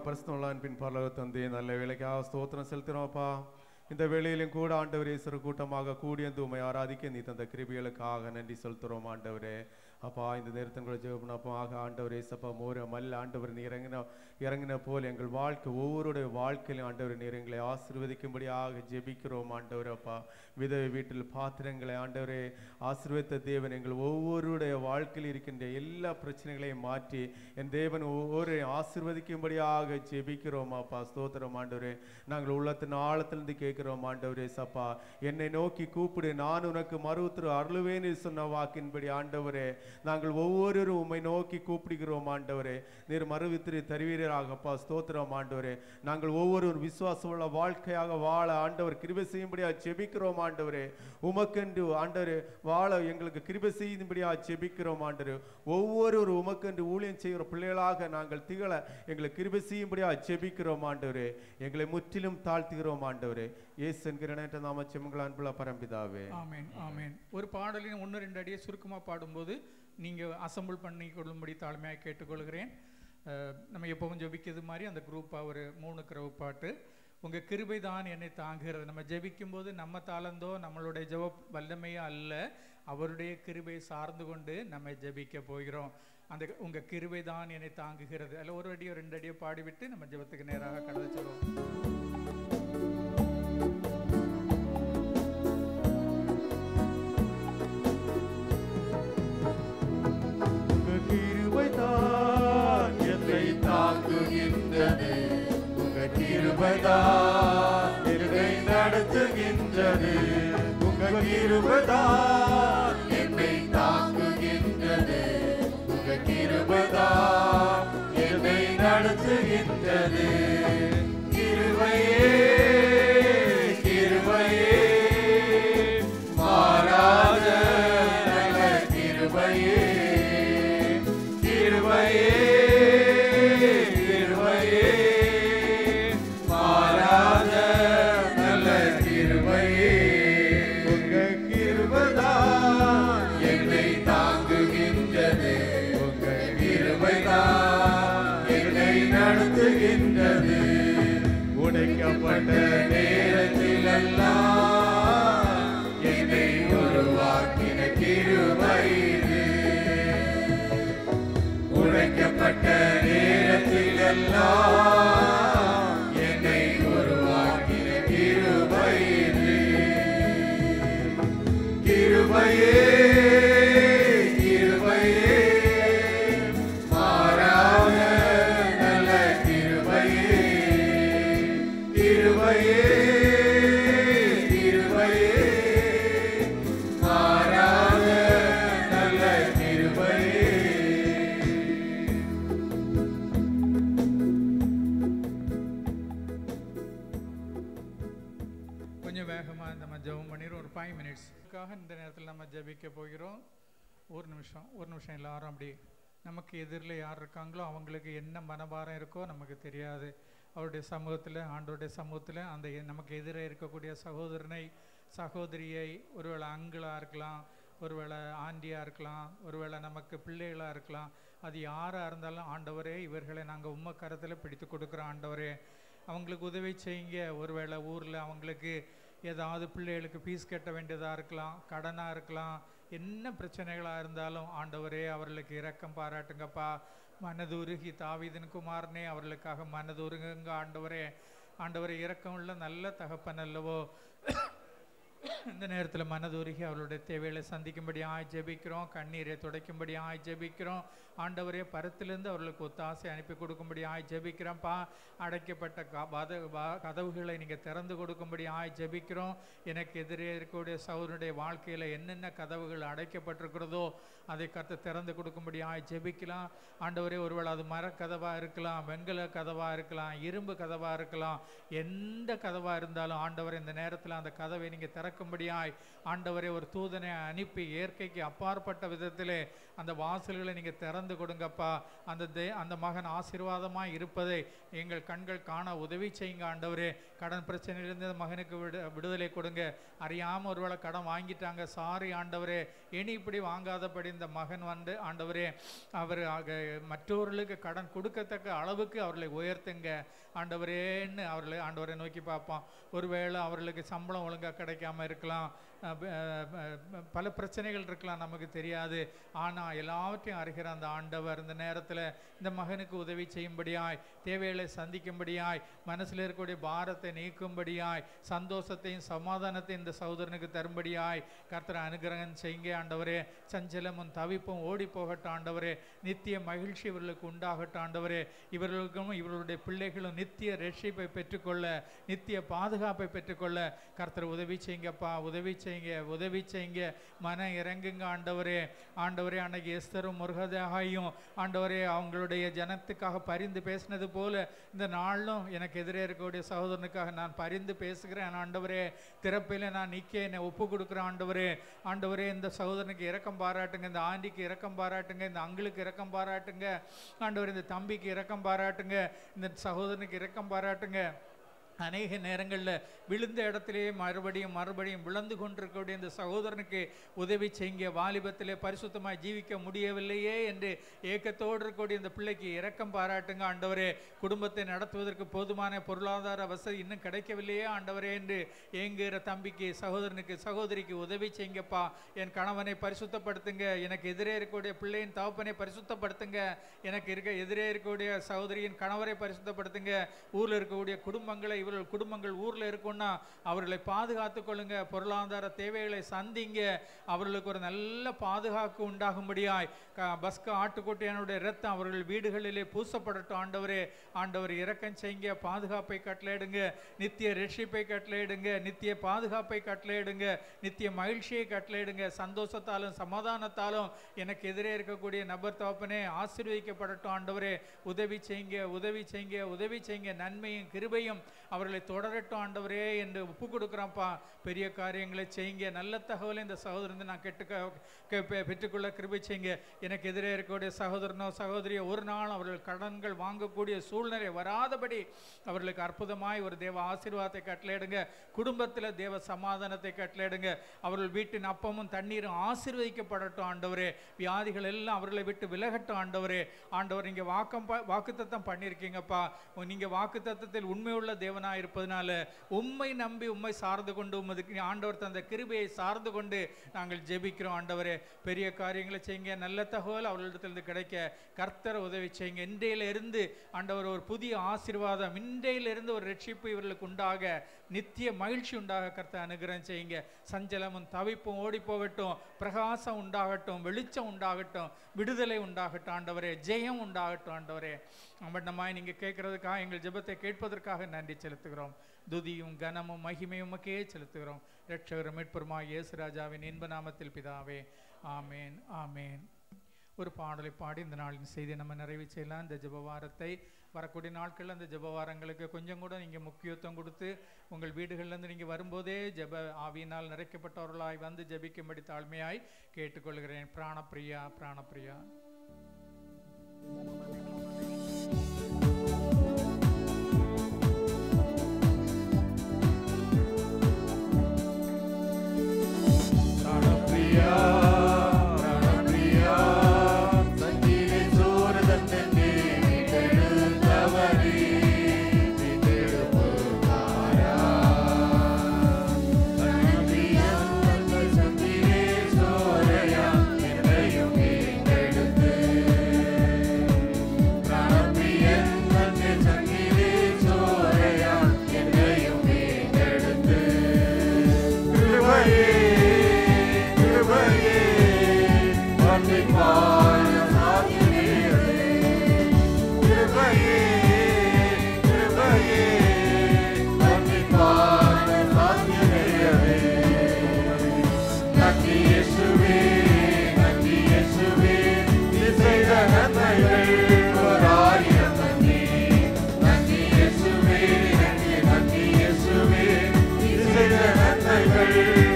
பரிசுத்தமுள்ள அன்பின் பரலோக தந்தை நல்ல வேலைக்காக ஸ்தோத்திரம் செலுத்துகிறோம்ப்பா இந்த வேளையிலும் கூட ஆண்டவரே சிறு கூட்டமாக கூடி வந்து உண்மை ஆராதிக்க நீ தந்த கிருபிகளுக்காக நன்றி செலுத்துகிறோம் ஆண்டவரே அப்பா இந்த நேரத்தின் கூட ஜெபனப்பமாக ஆண்டவர் ஏசப்பா மோர மல்ல ஆண்டவர் நீ இறங்கின இறங்கின போல் எங்கள் வாழ்க்கை ஒவ்வொருடைய வாழ்க்கையிலும் ஆண்டவர் நீர் எங்களை ஆசீர்வதிக்கும்படியாக ஜெபிக்கிறோம் ஆண்டவர் அப்பா விதவை வீட்டில் பாத்திரங்களை ஆண்டவரே ஆசீர்வதித்த தேவன் எங்கள் ஒவ்வொருடைய வாழ்க்கையில் இருக்கின்ற எல்லா பிரச்சனைகளையும் மாற்றி என் தேவன் ஒவ்வொரு ஆசீர்வதிக்கும்படியாக ஜெபிக்கிறோம் அப்பா ஸ்தோத்திரம் ஆண்டவரே நாங்கள் உள்ளத்தின் ஆழத்திலிருந்து கேட்கிறோம் ஆண்டவரே சப்பா என்னை நோக்கி கூப்பிடு நான் உனக்கு மறுத்துரு அருளுவேன்னு சொன்ன வாக்கின்படி ஆண்டவரே நாங்கள் ஒவ்வொருவரும் உம்மை நோக்கி கூப்பிடுகிறோம் ஆண்டவரே நீர் மறுவித்திரி தருவீராகப்பா ஸ்தோத்திரம் ஆண்டவரே நாங்கள் ஒவ்வொருவரும் விசுவாசம் உள்ள வாழ்க்கையாக வாழ ஆண்டவர் கிருபை செய்யும்படியா ஜெபிக்கிறோம் ஆண்டவரே உமக்கென்று ஆண்டவரே வாழ எங்களுக்கு கிருபை செய்யும்படியா ஜெபிக்கிறோம் ஆண்டவரே ஒவ்வொருவரும் உமக்கென்று ஊழியம் செய்கிற பிள்ளைகளாக நாங்கள் திகழ எங்களை கிருபை செய்யும்படியா ஜெபிக்கிறோம் ஆண்டவரே எங்களை முற்றிலும் தாழ்த்துகிறோம் ஆண்டவரே இயேசு என்கிற நேற்று நாம செம்மங்கள் அன்புள்ள பரம்பிதாவே ஆமென் ஆமென் ஒரு பாடலின் ஒன்று ரெண்டு அடியை சுருக்கமாக பாடும்போது நீங்கள் அசம்பிள் பண்ணி கொள்ளும்படி தாழ்மையாக கேட்டுக்கொள்கிறேன் அஹ், நம்ம எப்பவும் ஜெபிக்கிறது மாதிரி அந்த குரூப்பாக ஒரு மூணு கிரவு பாட்டு உங்கள் கிருபை தான் என்னை தாங்குகிறது நம்ம ஜெபிக்கும்போது நம்ம தாளந்தோ நம்மளுடைய ஜெப வல்லமையோ அல்ல அவருடைய கிருபை சார்ந்து கொண்டு நம்ம ஜெபிக்க போகிறோம் அந்த உங்கள் கிருபை தான் என்னை தாங்குகிறது அதில் ஒரு அடியோ ரெண்டு அடியோ பாடிவிட்டு நம்ம ஜெபத்துக்கு நேராக கடந்து செல்வோம் உங்க கிருபைதான் என்னை தாங்குகின்றது உங்க கிருபைதான் என்னை நடத்துகின்றது உங்க கிருபைதான் என்னை தாங்குகின்றது உங்க கிருபைதான் என்னை நடத்துகின்றது கிருபையே கிருபையே மாறாத நல்ல கிருபையே கிருபையே கிருபையே மாறாத நல்ல கிருபையே உங்க கிருபைதான் என்னை தாங்குகின்றது உங்க கிருபைதான் என்னை நடத்துகின்றது உடைக்கப்பட்ட நேரத்திலெல்லாம் என்னை உருவாக்கின கிருபை இது. உடைக்கப்பட்ட நேரத்திலெல்லாம் என்னை உருவாக்கின கிருபை இது. கிருபையே கிருபையே மாறாத நல்ல கிருபையே கிருபையே கிருபையே மாறாத நல்ல கிருபையே கொஞ்சம் வேகமாக நம்ம ஜெபம் பண்ணிடுறோம் ஒரு ஃபைவ் மினிட்ஸ்க்காக இந்த நேரத்தில் நம்ம ஜெபிக்க போகிறோம் ஒரு நிமிஷம் ஒரு நிமிஷம் எல்லாரும் அப்படி நமக்கு எதிரில் யார் இருக்காங்களோ அவங்களுக்கு என்ன மனபாரம் இருக்கோ நமக்கு தெரியாது அவருடைய சமூகத்தில் ஆண்டோருடைய சமூகத்தில் அந்த எ- நமக்கு எதிரே இருக்கக்கூடிய சகோதரனை சகோதரியை ஒருவேளை அங்கிளாக இருக்கலாம் ஒருவேளை ஆண்டியாக இருக்கலாம் ஒருவேளை நமக்கு பிள்ளைகளாக இருக்கலாம் அது யாராக இருந்தாலும் ஆண்டவரே இவர்களை நாங்கள் உம்ம கரத்தில் பிடித்து கொடுக்குறோம் ஆண்டவரே அவங்களுக்கு உதவி செய்யுங்க ஒருவேளை ஊரில் அவங்களுக்கு ஏதாவது பிள்ளைகளுக்கு ஃபீஸ் கட்ட வேண்டியதாக இருக்கலாம் கடனாக இருக்கலாம் என்ன பிரச்சனைகளாக இருந்தாலும் ஆண்டவரே அவர்களுக்கு இரக்கம் பாராட்டுங்கப்பா மனதுருகி தாவீதின் குமாரனே அவர்களுக்காக மனதுருகுங்க ஆண்டவரே ஆண்டவரே இரக்கமுள்ள நல்ல தகப்பன் அல்லவோ இந்த நேரத்தில் மனதுருகி அவர்களுடைய தேவைகளை சந்திக்கும்படியாய் ஜெபிக்கிறோம் கண்ணீரை துடைக்கும்படியாய் ஜெபிக்கிறோம் ஆண்டவரே பரத்திலிருந்து அவர்களுக்கு ஒத்தாசை அனுப்பி கொடுக்கும்படியாய் ஜெபிக்கிறோம்ப்பா அடைக்கப்பட்ட க- வத வ- கதவுகளை நீங்கள் திறந்து கொடுக்கும்படியாய் ஜெபிக்கிறோம் எனக்கு எதிரே இருக்கக்கூடிய சௌரனுடைய வாழ்க்கையில் என்னென்ன கதவுகள் அடைக்கப்பட்டிருக்கிறதோ அதை கற்று திறந்து கொடுக்கும்படியாய் ஜெபிக்கலாம் ஆண்டவரே ஒருவேளை அது மரக்கதவாக இருக்கலாம் வெண்கல கதவாக இருக்கலாம் இரும்பு கதவாக இருக்கலாம் எந்த கதவாக இருந்தாலும் ஆண்டவர் இந்த நேரத்தில் அந்த கதவை நீங்கள் திறக்க திறக்கும்படியாய் ஆண்டவரே ஒரு தூதனை அனுப்பி இயற்கைக்கு அப்பாற்பட்ட விதத்திலே அந்த வாசல்களை நீங்க திறந்து கொடுங்கப்பா அந்த தே அந்த மகன் ஆசீர்வாதமாய் இருப்பதை எங்கள் கண்கள் காண உதவி செய்யுங்க ஆண்டவரே கடன் பிரச்சனையிலிருந்து அந்த மகனுக்கு விடு விடுதலை கொடுங்க அறியாம ஒருவேளை கடன் வாங்கிட்டாங்க சாரி ஆண்டவரே இனி இப்படி வாங்காதபடி இந்த மகன் வந்து ஆண்டவரே அவர் ஆக மற்றவர்களுக்கு கடன் கொடுக்கத்தக்க அளவுக்கு அவர்களை உயர்த்துங்க ஆண்டவரேன்னு அவர்களை ஆண்டவரை நோக்கி பார்ப்போம் ஒருவேளை அவர்களுக்கு சம்பளம் ஒழுங்கா கிடைக்காம இருக்கலாம் அஹ் ப- அஹ் பல பிரச்சனைகள் இருக்கலாம் நமக்கு தெரியாது ஆனால் எல்லாவற்றையும் அறிகிற அந்த ஆண்டவர் இந்த நேரத்தில் இந்த மகனுக்கு உதவி செய்யும்படியாய் தேவைகளை சந்திக்கும்படியாய் மனசில் இருக்கக்கூடிய பாரத்தை நீக்கும்படியாய் சந்தோஷத்தையும் சமாதானத்தையும் இந்த சகோதரனுக்கு தரும்படியாய் கர்த்தரை அனுகிரகம் செய்யுங்க ஆண்டவரே சஞ்சலமும் தவிப்பும் ஓடி போகட்டும் ஆண்டவரே நித்திய மகிழ்ச்சி இவர்களுக்கு உண்டாகட்டும் ஆண்டவரே இவர்களுக்கும் இவர்களுடைய பிள்ளைகளும் நித்திய ரட்சிப்பை பெற்றுக்கொள்ள நித்திய பாதுகாப்பை பெற்றுக்கொள்ள கர்த்தர் உதவி செய்யுங்கப்பா உதவி செய்யுங்க உதவி செய்யுங்க மன இறங்குங்க ஆண்டவரே ஆண்டவரே அன்னைக்கு எஸ்தரும் முருகதாயும் ஆண்டவரே அவங்களுடைய ஜனத்துக்காக பரிந்து பேசினது போல இந்த நாளும் எனக்கு எதிரே இருக்கக்கூடிய சகோதரனுக்காக நான் பரிந்து பேசுகிறேன் ஆண்டவரே திறப்பில் நான் நிற்க என்னை ஒப்பு கொடுக்குறேன் ஆண்டவரே ஆண்டவரே இந்த சகோதரனுக்கு இரக்கம் பாராட்டுங்க இந்த ஆண்டிக்கு இரக்கம் பாராட்டுங்க இந்த அங்கிளுக்கு இரக்கம் பாராட்டுங்க ஆண்டவரே இந்த தம்பிக்கு இரக்கம் பாராட்டுங்க இந்த சகோதரனுக்கு இரக்கம் பாராட்டுங்க அநேக நேரங்களில் விழுந்த இடத்திலேயே மறுபடியும் மறுபடியும் விழுந்து கொண்டிருக்கக்கூடிய இந்த சகோதரனுக்கு உதவி செய்யுங்க வாலிபத்திலே பரிசுத்தமாய் ஜீவிக்க முடியவில்லையே என்று ஏக்கத்தோடு இருக்கக்கூடிய இந்த பிள்ளைக்கு இரக்கம் பாராட்டுங்க ஆண்டவரே குடும்பத்தை நடத்துவதற்கு போதுமான பொருளாதார வசதி இன்னும் கிடைக்கவில்லையே ஆண்டவரே என்று ஏங்குகிற தம்பிக்கு சகோதரனுக்கு சகோதரிக்கு உதவி செய்யுங்கப்பா என் கணவனை பரிசுத்தப்படுத்துங்க எனக்கு எதிரே இருக்கக்கூடிய பிள்ளையின் தகப்பனை பரிசுத்தப்படுத்துங்க எனக்கு இருக்க எதிரே இருக்கக்கூடிய சகோதரியின் கணவரை பரிசுத்தப்படுத்துங்க ஊர்ல இருக்கக்கூடிய குடும்பங்களை இவர்கள் குடும்பங்கள் ஊர்ல இருக்குன்னா அவர்களை பாதுகாத்து கொள்ளுங்க பொருளாதார தேவைகளை சந்திங்க அவர்களுக்கு ஒரு நல்ல பாதுகாப்பு உண்டாகும்படியாய் க- பஸ்க ஆட்டுக்குட்டியனுடைய ரத்தம் அவர்கள் வீடுகளிலே பூசப்படட்டும் ஆண்டவரே ஆண்டவர் இரக்கம் செய்யுங்க பாதுகாப்பை கட்டளையிடுங்க நித்திய ரட்சிப்பை கட்டளையிடுங்க நித்திய பாதுகாப்பை கட்டளையிடுங்க நித்திய மகிழ்ச்சியை கட்டளையிடுங்க சந்தோஷத்தாலும் சமாதானத்தாலும் எனக்கு எதிரே இருக்கக்கூடிய நபர் தகப்பனே ஆசீர்வதிக்கப்படட்டும் ஆண்டவரே உதவி செய்யுங்க உதவி செய்யுங்க உதவி செய்யுங்க நன்மையும் கிருபையும் அவர்களை தொடரட்டும் ஆண்டவரே என்று ஒப்பு கொடுக்குறோம்ப்பா பெரிய காரியங்களை செய்யுங்க நல்ல தகவலை இந்த சகோதரன் நான் கெட்டு பெற்றுக்கொள்ள கிருபை செய்யுங்க எனக்கு எதிரே இருக்கக்கூடிய சகோதரனோ சகோதரியோ ஒரு நாள் அவர்கள் கடன்கள் வாங்கக்கூடிய சூழ்நிலை வராதபடி அவர்களுக்கு அற்புதமாய் ஒரு தேவ ஆசீர்வாதத்தை கட்டளையிடுங்க குடும்பத்தில் தேவ சமாதானத்தை கட்டளையிடுங்க அவர்கள் வீட்டின் அப்பமும் தண்ணீரும் ஆசீர்வதிக்கப்படட்டும் ஆண்டவரே வியாதிகள் எல்லாம் அவர்களை விட்டு விலகட்டும் ஆண்டவரே ஆண்டவர் நீங்க வாக்கம் வாக்குத்தத்தம் பண்ணியிருக்கீங்கப்பா நீங்க வாக்குத்தத்தத்தில் உண்மையுள்ள தேவனா இருப்பதனால உம்மை நம்பி உம்மை சார்ந்து கொண்டு உமது ஆண்டவர் தந்த கிருபையை சார்ந்து கொண்டு நாங்கள் ஜெபிக்கிறோம் ஆண்டவரே பெரிய காரியங்களை செய்யுங்க நல்ல தகவல் அவர்களிடத்திலிருந்து கிடைக்க கர்த்தரை உதவி செய்யுங்க இன்றையில இருந்து ஆண்டவர் ஒரு புதிய ஆசீர்வாதம் இன்றையில இருந்து ஒரு ரட்சிப்பு இவர்களுக்கு உண்டாக நித்திய மகிழ்ச்சி உண்டாக கர்த்தர் அனுகிரகம் செய்யுங்க சஞ்சலமும் தவிப்பும் ஓடி போகட்டும் பிரகாசம் உண்டாகட்டும் வெளிச்சம் உண்டாகட்டும் விடுதலை உண்டாகட்டும் ஆண்டவரே ஜெயம் உண்டாகட்டும் ஆண்டவரே அம்மட்டமாய் நீங்க கேட்கறதுக்காக எங்கள் ஜெபத்தை கேட்பதற்காக நன்றி செலுத்துகிறோம் துதியும் கனமும் மகிமையும் உமக்கே செலுத்துகிறோம் ரட்சகரும் மீட்பருமாய் இயேசு ராஜாவின் இன்ப நாமத்தில் பிதாவே ஆமேன் ஆமேன் ஒரு பாடலை பாடி இந்த நாளின் செய்தி நம்ம நிறைவு செய்யலாம் இந்த ஜெபவாரத்தை வரக்கூடிய நாட்களில் அந்த ஜெபவாரங்களுக்கு கொஞ்சம் கூட நீங்கள் முக்கியத்துவம் கொடுத்து உங்கள் வீடுகள்லேருந்து நீங்கள் வரும்போதே ஜெப ஆவியினால் நிறைக்கப்பட்டவர்களாய் வந்து ஜெபிக்கும்படி தாழ்மையாய் கேட்டுக்கொள்கிறேன் பிராணப்பிரியா பிராணப்பிரியா ಪ್ರಾಣಪ್ರಿಯ ಪ್ರಾಣಪ್ರಿಯ ಸಂಜೀವಿ ಸೂರದಂತೆ ಮೀಟೆಡುತ್ತವರೇ ಮೀಟೆಡುತ್ತಾರ ಪ್ರಾಣಪ್ರಿಯ ಸಂಜೀವಿ ಸೂರೆಯ என்னையும் மீட்டெடுத்து பிராணப்பிரியன் தன்னை சங்கிலி சோரையா என்னையும் மீட்டெடுத்து கிருபையே கிருபையே வந்திப்பான சாத்தியமே கிருபையே கிருபையே வந்திப்பான சாத்தியமே நன்றி இயேசுவே நன்றி இயேசுவே நீ செய்த நன்மைகள் ஒரு ஆயிரம் நன்றி நன்றி இயேசுவே நன்றி நன்றி இயேசுவே நீ செய்த நன்மைகள்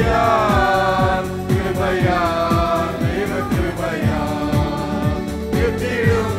கிருபையால் கிருபையால் தேவ கிருபையால் நித்திடும்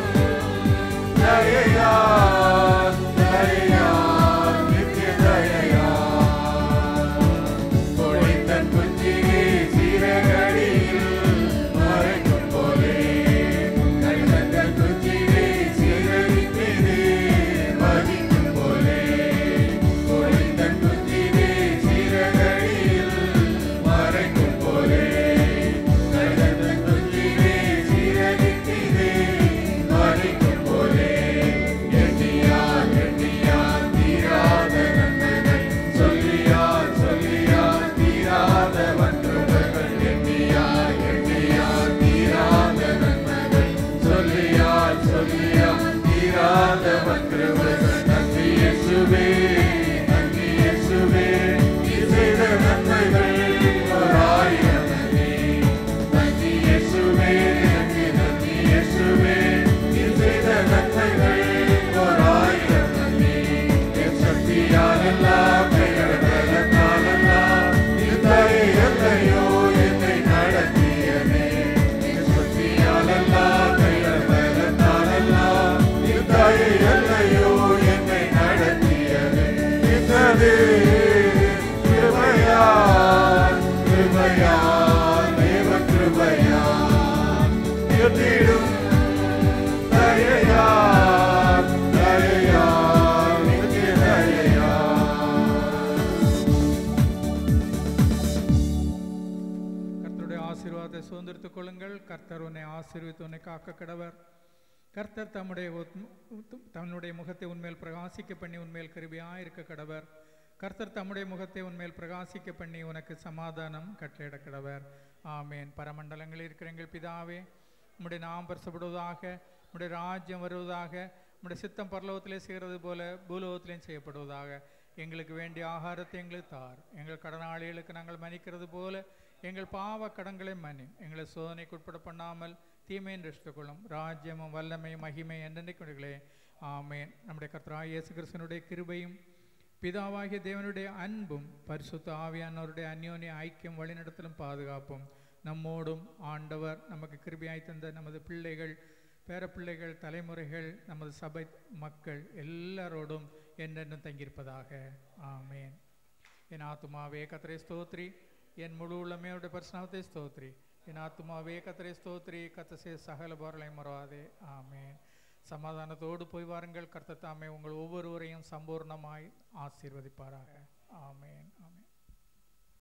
தயையால் தயையால் நித்திய தயையால் கொடித்தன் குஞ்சிலே சீரகடியில் மறைக்கும் போலே கடிதங்கள் குஞ்சிலே சீரகித்தது மதிக்கும் போலே கொடித்தன் குஞ்சிலே சீரகடியில் மறைக்கும் போலே கடிதங்கள் குஞ்சிலே சீரகித்தது மதிக்கும் போலே எண்ணியால் எண்ணியால் தீராத நன்மைகள் சொல்லியால் சொல்லியால் தீராத வன்றுகள் எண்ணியால் எண்ணியால் தீராத நன்மைகள் சொல்லியால் சொல்லியால் தீராத வன்றுகள் நன்றி இயேசுவே நன்றி இயேசுவே நீ செய்த நன்மைகள் ஓராயிரம் நன்றி நன்றி இயேசுவே நன்றி நன்றி இயேசுவே நீ செய்த நன்மைகள் ஓராயிரம் நன்றி என் சக்தியால் எல்லாம் கையடத்தால் எல்லாம் நிந்தையை எல்லையோ என்னை நடத்தியதே என் சக்தியால் எல்லாம் கையடத்தால் எல்லாம் நிந்தையை எல்லையோ என்னை நடத்தியதே நின்றதே கிருபையால் கிருபையால் தேவ கிருபையால் நிறுத்திடும் தயையால் தயையால் நித்திய தயையால் கர்த்தருடைய ஆசீர்வாதத்தை சுதந்திரித்துக் கொள்ளுங்கள் கர்த்தர் உன்னை ஆசீர்வித்து உன்னை காக்க கடவர் கர்த்தர் தம்முடைய உத்- உத்- தன்னுடைய முகத்தை உன்மேல் பிரகாசிக்க பண்ணி உன்மேல் கிருபியாய் இருக்க கடவர் கர்த்தர் தம்முடைய முகத்தை உன்மேல் பிரகாசிக்க பண்ணி உனக்கு சமாதானம் கட்டளையிட கடவர் ஆமேன் பரமண்டலங்களில் இருக்கிற எங்கள் பிதாவே உம்முடைய நாம் பரிசப்படுவதாக உம்முடைய ராஜ்யம் வருவதாக உம்முடைய சித்தம் பரலோகத்திலே செய்கிறது போல பூலோகத்திலேயும் செய்யப்படுவதாக எங்களுக்கு வேண்டிய ஆகாரத்தை எங்களுக்கு தார் எங்கள் கடனாளிகளுக்கு நாங்கள் மன்னிக்கிறது போல எங்கள் பாவ கடன்களை மன்னி எங்களை சோதனைக்கு உட்பட பண்ணாமல் தீமையின் ரசித்துக்கொள்ளும் ராஜ்யமும் வல்லமையும் மகிமை என்றென்றைக்குள்ளே ஆமேன் நம்முடைய கர்த்தராகிய இயேசு கிறிஸ்தனுடைய கிருபையும் பிதாவாகிய தேவனுடைய அன்பும் பரிசுத்த ஆவியானவருடைய அந்யோன்ய ஐக்கியம் வழிநடத்தலும் பாதுகாப்பும் நம்மோடும் ஆண்டவர் நமக்கு கிருபையாய் தந்த நமது பிள்ளைகள் பேரப்பிள்ளைகள் தலைமுறைகள் நமது சபை மக்கள் எல்லாரோடும் என்றென்றும் தங்கியிருப்பதாக ஆமேன் என் ஆத்துமாவே கத்தரை ஸ்தோத்ரி என் முழு உள்ளமையோட பரிசுநாமத்தை ஸ்தோத்ரி என் ஆத்துமாவே கத்தரை ஸ்தோத்ரி கத்தசே சகல போரலை மறவாதே ஆமேன் சமாதானத்தோடு போய் வாருங்கள் கர்த்தர் தாமே உங்கள் ஒவ்வொருவரையும் சம்பூர்ணமாய் ஆசீர்வதிப்பாராக ஆமேன் ஆமேன்